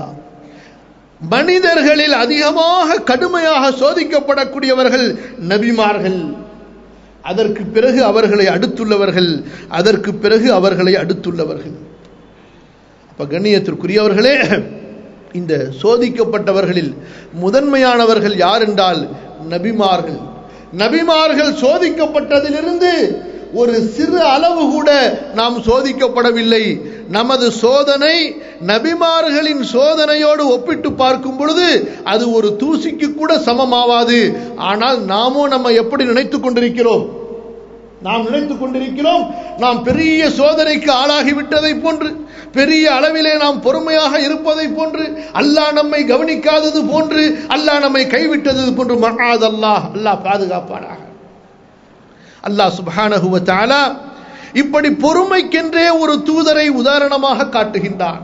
மனிதர்களில் அதிகமாக கடுமையாக சோதிக்கப்படக்கூடியவர்கள் நபிமார்கள் அதற்கு பிறகு அவர்களை அடுத்துள்ளவர்கள் அதற்கு பிறகு அவர்களை அடுத்துள்ளவர்கள் அப்ப கண்ணியத்திற்குரியவர்களே இந்த சோதிக்கப்பட்டவர்களில் முதன்மையானவர்கள் யார் என்றால் நபிமார்கள் நபிமார்கள் சோதிக்கப்பட்டதிலிருந்து ஒரு சிறு அளவு கூட நாம் சோதிக்கப்படவில்லை நமது சோதனை நபிமார்களின் சோதனையோடு ஒப்பிட்டு பார்க்கும் பொழுது அது ஒரு தூசிக்கு கூட சமமாவாது ஆனால் நாமும் நம்ம எப்படி நினைத்துக் கொண்டிருக்கிறோம் நாம் நினைத்துக் கொண்டிருக்கிறோம் நாம் பெரிய சோதனைக்கு ஆளாகிவிட்டதை போன்று பெரிய அளவிலே நாம் பொறுமையாக இருப்பதை போன்று அல்லாஹ் நம்மை கவனிக்காதது போன்று அல்லாஹ் நம்மை கைவிட்டது போன்று மகாத் அல்லாஹ் அல்லாஹ் பாதுகாப்பானாக அல்லாஹ் சுபானஹுவ தாலா இப்படி பொறுமைக்கென்றே ஒரு தூதரை உதாரணமாக காட்டுகின்றான்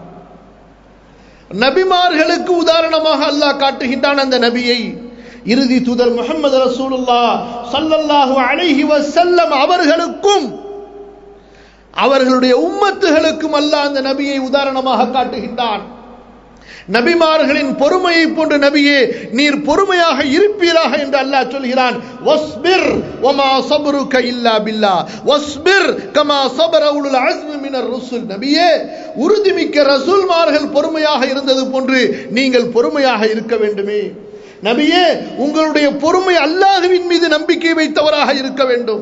நபிமார்களுக்கு உதாரணமாக அல்லாஹ் காட்டுகின்றான் அந்த நபியை இறுதி தூதர் முகமது ரசூலுல்லா சல்லல்லாஹு அலைஹி வசல்லம் அவர்களுக்கும் அவர்களுடைய உம்மத்துகளுக்கும் அல்லாஹ் அந்த நபியை உதாரணமாக காட்டுகின்றான் நபிமார்களின் பொறுமையை போன்ற நபியே நீர் பொறுமையாக இருப்பீராக என்று அல்லாஹ் சொல்கிறான் வஸ்பிர் வமா சபருக இல்லா பில்லா வஸ்பிர் கமா சபர உலுல் அஸ்மி மினர் ருசுல் நபியே உறுதிமிக்க ரசூல்மார்கள் பொறுமையாக இருந்தது போன்று நீங்கள் பொறுமையாக இருக்க வேண்டுமே நபியே உங்களுடைய பொறுமை அல்லாஹுவின் மீது நம்பிக்கை வைத்தவராக இருக்க வேண்டும்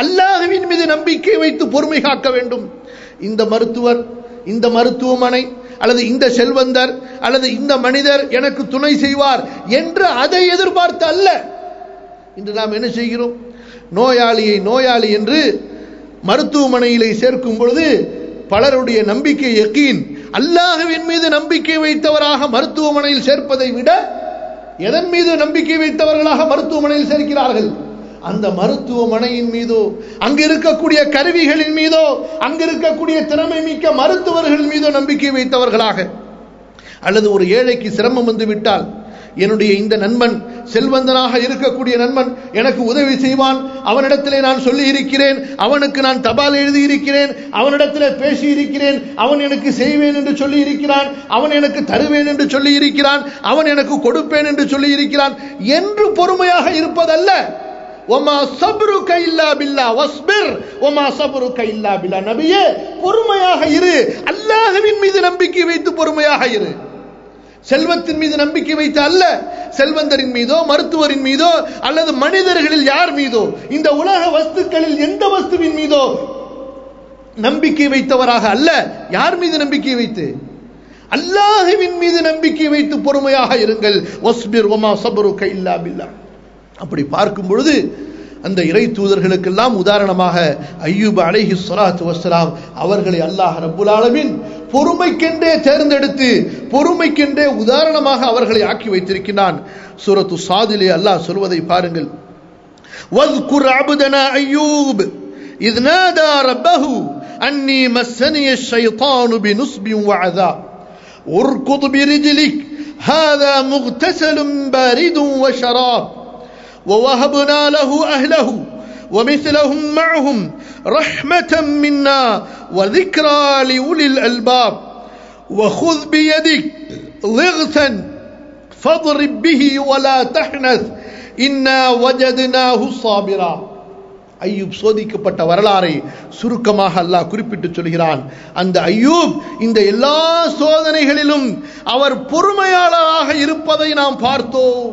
அல்லாஹுவின் மீது நம்பிக்கை வைத்து பொறுமை காக்க வேண்டும் இந்த மருத்துவர் இந்த மருத்துவமனை அல்லது இந்த செல்வந்தர் அல்லது இந்த மனிதர் எனக்கு துணை செய்வார் என்று அதை எதிர்பார்த்து அல்ல இன்று நாம் என்ன செய்கிறோம் நோயாளியை நோயாளி என்று மருத்துவமனையிலே சேர்க்கும் பொழுது பலருடைய நம்பிக்கை யக்கீன் அல்லாஹுவின் மீது நம்பிக்கை வைத்தவராக மருத்துவமனையில் சேர்ப்பதை விட எதன் மீது நம்பிக்கை வைத்தவர்களாக மருத்துவமனையில் சேர்க்கிறார்கள் அந்த மருத்துவமனையின் மீதோ அங்கு இருக்கக்கூடிய கருவிகளின் மீதோ அங்கு இருக்கக்கூடிய திறமை மிக்க மருத்துவர்கள் மீதோ நம்பிக்கை வைத்தவர்களாக அல்லது ஒரு ஏழைக்கு சிரமம் வந்து விட்டால் என்னுடைய இந்த நண்பன் செல்வந்தனாக இருக்கக்கூடிய நண்பன் எனக்கு உதவி செய்வான் அவனிடத்திலே நான் சொல்லி இருக்கிறேன் அவனுக்கு நான் தபால் எழுதி இருக்கிறேன் அவனிடத்திலே பேசி இருக்கிறேன் அவன் எனக்கு செய்வேன் என்று சொல்லி இருக்கிறான் அவன் எனக்கு தருவேன் என்று சொல்லி இருக்கிறான் அவன் எனக்கு கொடுப்பேன் என்று சொல்லி இருக்கிறான் என்று பொறுமையாக இருப்பதல்ல ஒமா சப்ரு கைல்லா பில்லா வஸ்பிர் ஒமா சப்ரு கைல்லா பில்லா நபியே பொறுமையாக இரு அல்லாஹ்வின் மீது நம்பிக்கை வைத்து பொறுமையாக இரு செல்வத்தின் மீது நம்பிக்கை வைத்து அல்ல செல்வந்தரின் மீதோ மருத்துவரின் மீதோ அல்லது மனிதர்களில் யார் மீதோ இந்த உலக வஸ்துக்களில் எந்த வஸ்துவின் மீதோ நம்பிக்கை வைத்தவராக அல்ல யார் மீது நம்பிக்கை வைத்து அல்லாஹுவின் மீது நம்பிக்கை வைத்து பொறுமையாக இருங்கள் வஸ்பிர் ஒமா சபரு கைல்லா பில்லா அப்படி பார்க்கும் பொழுது அந்த இறை தூதர்களுக்கெல்லாம் உதாரணமாக ஐயூப் அலைஹி ஸலாத்து வஸ்ஸலாம் அவர்களை அல்லாஹ் ரப்புல் ஆலமீன் பொறுமைக்கென்றே தேர்ந்தெடுத்து பொறுமைக்கென்றே உதாரணமாக அவர்களை ஆக்கி வைத்திருக்கிறான் சூரத்து சாதிலே அல்லாஹ் சொல்வதை பாருங்கள் واذكر عبدنا أيوب إذ نادى ربه أني مسني الشيطان بنصب وعذاب اركض برجلك هذا مغتسل بارد وشراب ووهبنا له أهله ومثلهم معهم رحمة منا وذكرى لأولي الألباب وخذ بيدك ضغثا فاضرب به ولا تحنث إنا وجدناه صابرا ஐயூப் சோதிக்கப்பட்ட வரலாறை சுருக்கமாக அல்லாஹ் குறிப்பிட்டு சொல்கிறான் அந்த ஐயூப் இந்த எல்லா சோதனைகளிலும் அவர் பொறுமையாளராக இருப்பதை நாம் பார்த்தோம்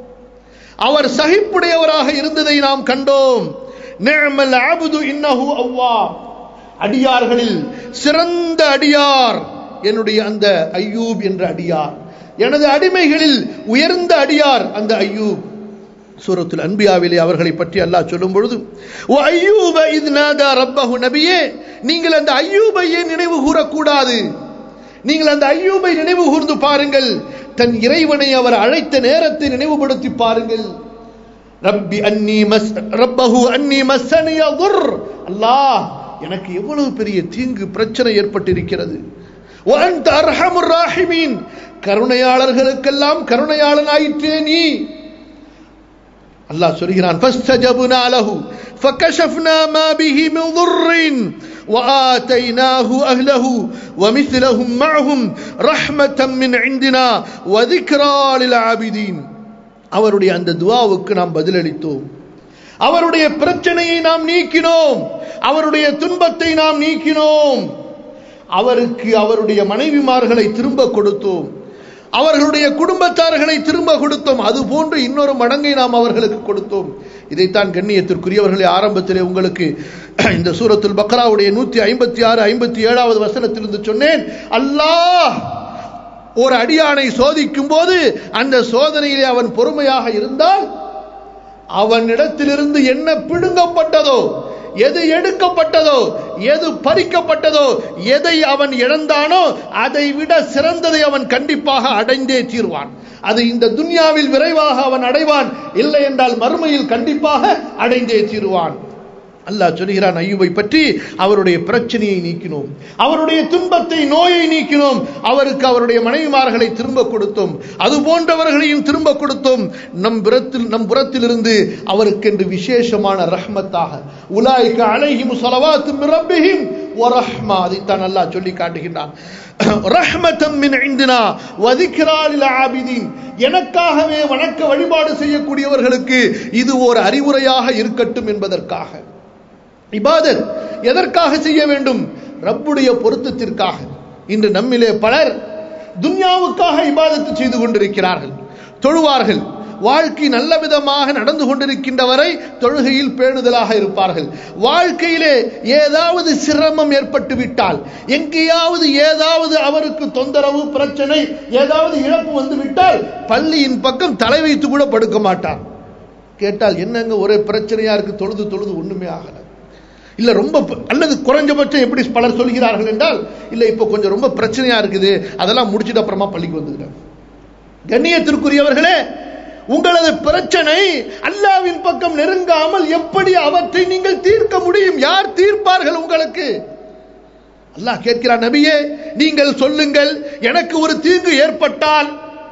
அவர் சகிப்புடையவராக இருந்ததை நாம் கண்டோம் நிஅமல் அப்து இன்னஹு அவ்வா அடியார்களில் சிறந்த அடியார் என்னுடைய அந்த ஐயூப் என்ற அடியார் எனது அடிமைகளில் உயர்ந்த அடியார் அந்த ஐயூப் சூரத்துல் அன்பியாவிலே அவர்களை பற்றி அல்லாஹ் சொல்லும் பொழுது ஓ ஐயூப இது நாதா ரப்பஹு நபியே நீங்கள் அந்த ஐயூபையே நினைவு கூறக்கூடாது நீங்கள் அந்த ஐயூபை நினைவு கூர்ந்து பாருங்கள் தன் இறைவனை அவர் அழைத்த நேரத்தை நினைவுபடுத்தி பாருங்கள் ரப்பி அன்னி மஸ் ரப்பஹு அன்னி மஸ்ஸனிய துர் அல்லாஹ் எனக்கு எவ்வளவு பெரிய தீங்கு பிரச்சனை ஏற்பட்டிருக்கிறது وأنت أرحم الراحمين கருணையாளர்களுக்கெல்லாம் கருணையாளன் ஆயிற்றே நீ அல்லாஹ் சொல்கிறான் فاستجبنا له فكشفنا ما به من ضر وآتيناه أهله ومثلهم معهم رحمة من عندنا وذكرى للعابدين அவருடைய அந்த துவாவுக்கு நாம் பதிலளித்தோம் அவருடைய பிரச்சனையை நாம் நீக்கினோம் அவருடைய துன்பத்தை நாம் நீக்கினோம் அவருக்கு அவருடைய மனைவிமார்களை திரும்ப கொடுத்தோம் அவர்களுடைய குடும்பத்தார்களை திரும்ப கொடுத்தோம் அது போன்று இன்னொரு மடங்கை நாம் அவர்களுக்கு கொடுத்தோம் இதைத்தான் கண்ணியத்திற்குரியவர்களே ஆரம்பத்திலே உங்களுக்கு இந்த சூரத்துல் பக்ராவுடைய நூத்தி ஐம்பத்தி ஆறு ஐம்பத்தி ஏழாவது வசனத்திலிருந்து சொன்னேன் அல்லாஹ் ஒரு அடியானை சோதிக்கும் போது அந்த சோதனையிலே அவன் பொறுமையாக இருந்தால் அவனிடத்திலிருந்து என்ன பிடுங்கப்பட்டதோ எது எடுக்கப்பட்டதோ எது பறிக்கப்பட்டதோ எதை அவன் இழந்தானோ அதை விட சிறந்ததை அவன் கண்டிப்பாக அடைந்தே தீர்வான் அது இந்த துன்யாவில் விரைவாக அவன் அடைவான் இல்லை என்றால் மறுமையில் கண்டிப்பாக அடைந்தே தீர்வான் அல்லாஹ் சொல்கிறான் ஐயூபை பற்றி அவருடைய பிரச்சனையை நீக்கினோம் அவருடைய துன்பத்தை நோயை நீக்கினோம் அவருக்கு அவருடைய மனைவிமார்களை திரும்ப கொடுத்தோம் அது போன்றவர்களையும் திரும்ப கொடுத்தோம் நம் புறத்தில் நம் புறத்திலிருந்து அவருக்கென்று விசேஷமான ரஹ்மத்தாக உலாய்க்கு அலைஹிம் சலவாத்தும் ரப்பிஹிம் ஒரஹ்மா அதைத்தான் அல்லாஹ் சொல்லி காட்டுகின்றான் ரஹ்மத்தம் மின் இந்தினா வதிக்ராலில் ஆபிதீன் எனக்காகவே வணக்க வழிபாடு செய்யக்கூடியவர்களுக்கு இது ஒரு அறிவுரையாக இருக்கட்டும் என்பதற்காக இபாதத் எதற்காக செய்ய வேண்டும் ரப்புடைய பொருத்தத்திற்காக இன்று நம்மிலே பலர் துன்யாவுக்காக இபாதத்து செய்து கொண்டிருக்கிறார்கள் தொழுவார்கள் வாழ்க்கை நல்ல விதமாக நடந்து கொண்டிருக்கின்ற வரை தொழுகையில் பேணுதலாக இருப்பார்கள் வாழ்க்கையிலே ஏதாவது சிரமம் ஏற்பட்டு விட்டால் எங்கேயாவது ஏதாவது அவருக்கு தொந்தரவு பிரச்சனை ஏதாவது இழப்பு வந்து விட்டால் பள்ளியின் பக்கம் தலை வைத்து கூட படுக்க மாட்டார் கேட்டால் என்னங்க ஒரே பிரச்சனையா இருக்கு தொழுது தொழுது ஒண்ணுமே ஆகல இல்ல ரொம்ப ப- அல்லது குறைஞ்சபட்சம் எப்படி பலர் சொல்கிறார்கள் என்றால் இல்ல இப்ப கொஞ்சம் ரொம்ப பிரச்சனையா இருக்குது அதெல்லாம் முடிச்சிட்டு அப்புறமா பள்ளிக்கு வந்துக்கிறேன் கண்ணியத்திற்குரியவர்களே உங்களது பிரச்சனை அல்லாவின் பக்கம் நெருங்காமல் எப்படி அவற்றை நீங்கள் தீர்க்க முடியும் யார் தீர்ப்பார்கள் உங்களுக்கு அல்லாஹ் கேட்கிறார் நபியே நீங்கள் சொல்லுங்கள் எனக்கு ஒரு தீங்கு ஏற்பட்டால்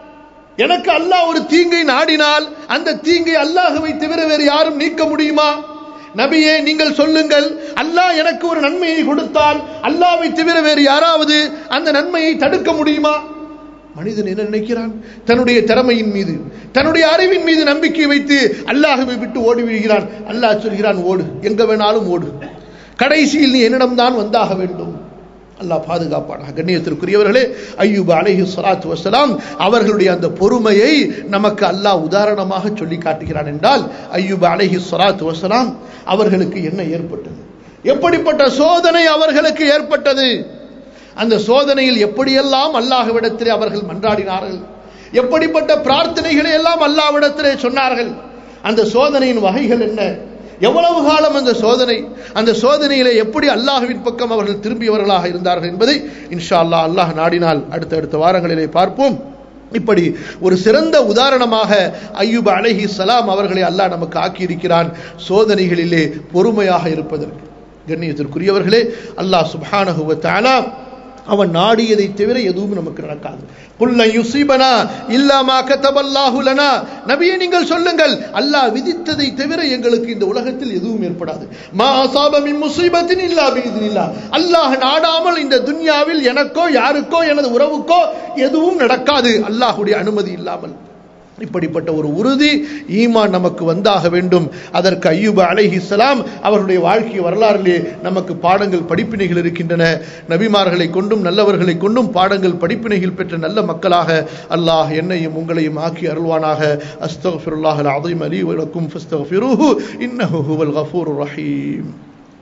எனக்கு அல்லாஹ் ஒரு தீங்கை நாடினால் அந்த தீங்கை அல்லாஹுவை தவிர வேறு யாரும் நீக்க முடியுமா நபியே நீங்கள் சொல்லுங்கள் அல்லாஹ் எனக்கு ஒரு நன்மையை கொடுத்தால் அல்லாஹ்வை தவிர வேறு யாராவது அந்த நன்மையை தடுக்க முடியுமா மனிதன் என்ன நினைக்கிறான் தன்னுடைய திறமையின் மீது தன்னுடைய அறிவின் மீது நம்பிக்கை வைத்து அல்லாஹுவை விட்டு ஓடி விடுகிறான் அல்லாஹ் சொல்கிறான் ஓடு எங்க வேணாலும் ஓடு கடைசியில் நீ என்னிடம்தான் வந்தாக வேண்டும் அல்லாஹ் பாதுகாப்பானாக கண்ணியத்திற்குரியவர்களே ஐயூப் அலைஹி ஸலாத்து வஸலாம் அவர்களுடைய அந்த பொறுமையை நமக்கு அல்லாஹ் உதாரணமாக சொல்லி காட்டுகிறான் என்றால் ஐயூப் அலைஹி ஸலாத்து வஸலாம் அவர்களுக்கு என்ன ஏற்பட்டது எப்படிப்பட்ட சோதனை அவர்களுக்கு ஏற்பட்டது அந்த சோதனையில் எப்படியெல்லாம் அல்லாஹ்விடத்திலே அவர்கள் மன்றாடினார்கள் எப்படிப்பட்ட பிரார்த்தனைகளை எல்லாம் அல்லாஹ்விடத்திலே சொன்னார்கள் அந்த சோதனையின் வகைகள் என்ன எவ்வளவு காலம் அந்த சோதனை அந்த சோதனையிலே எப்படி அல்லாஹ்வின் பக்கம் அவர்கள் திரும்பியவர்களாக இருந்தார்கள் என்பதை இன்ஷா அல்லாஹ் அல்லாஹ் நாடினால் அடுத்தடுத்த வாரங்களிலே பார்ப்போம் இப்படி ஒரு சிறந்த உதாரணமாக ஐயூப் அலைஹி சலாம் அவர்களை அல்லாஹ் நமக்கு ஆக்கியிருக்கிறான் சோதனைகளிலே பொறுமையாக இருப்பதற்கு கண்ணியத்திற்குரியவர்களே அல்லாஹ் சுப்ஹானஹு வ தஆலா அவன் நாடியதை தவிர எதுவும் நமக்கு நடக்காது குல்ல யுசீபனா இல்லாமா கதபல்லாஹு லனா நபியே நீங்கள் சொல்லுங்கள் அல்லாஹ் விதித்ததை தவிர எங்களுக்கு இந்த உலகத்தில் எதுவும் ஏற்படாது மா அசாப மின் முஸீபத்தின் இல்லா பிஇذنில்லா அல்லாஹ் நாடாமல் இந்த துன்யாவில் எனக்கோ யாருக்கோ எனது உறவுக்கோ எதுவும் நடக்காது அல்லாஹ்வுடைய அனுமதி இல்லாமல் இப்படிப்பட்ட ஒரு உறுதி ஈமான் நமக்கு வந்தாக வேண்டும் அதற்கு ஐயூப் அலைஹிஸ்ஸலாம் அவருடைய வாழ்க்கை வரலாறிலே நமக்கு பாடங்கள் படிப்பினைகள் இருக்கின்றன நபிமார்களை கொண்டும் நல்லவர்களை கொண்டும் பாடங்கள் படிப்பினைகள் பெற்ற நல்ல மக்களாக அல்லாஹ் என்னையும் உங்களையும் ஆக்கி அருள்வானாக அஸ்தக்ஃபிருல்லாஹ் அல் அலீம் அலி வலக்கும் ஃபஸ்தக்ஃபிருஹு இன்னஹு ஹுவல் கஃபூர் ரஹீம்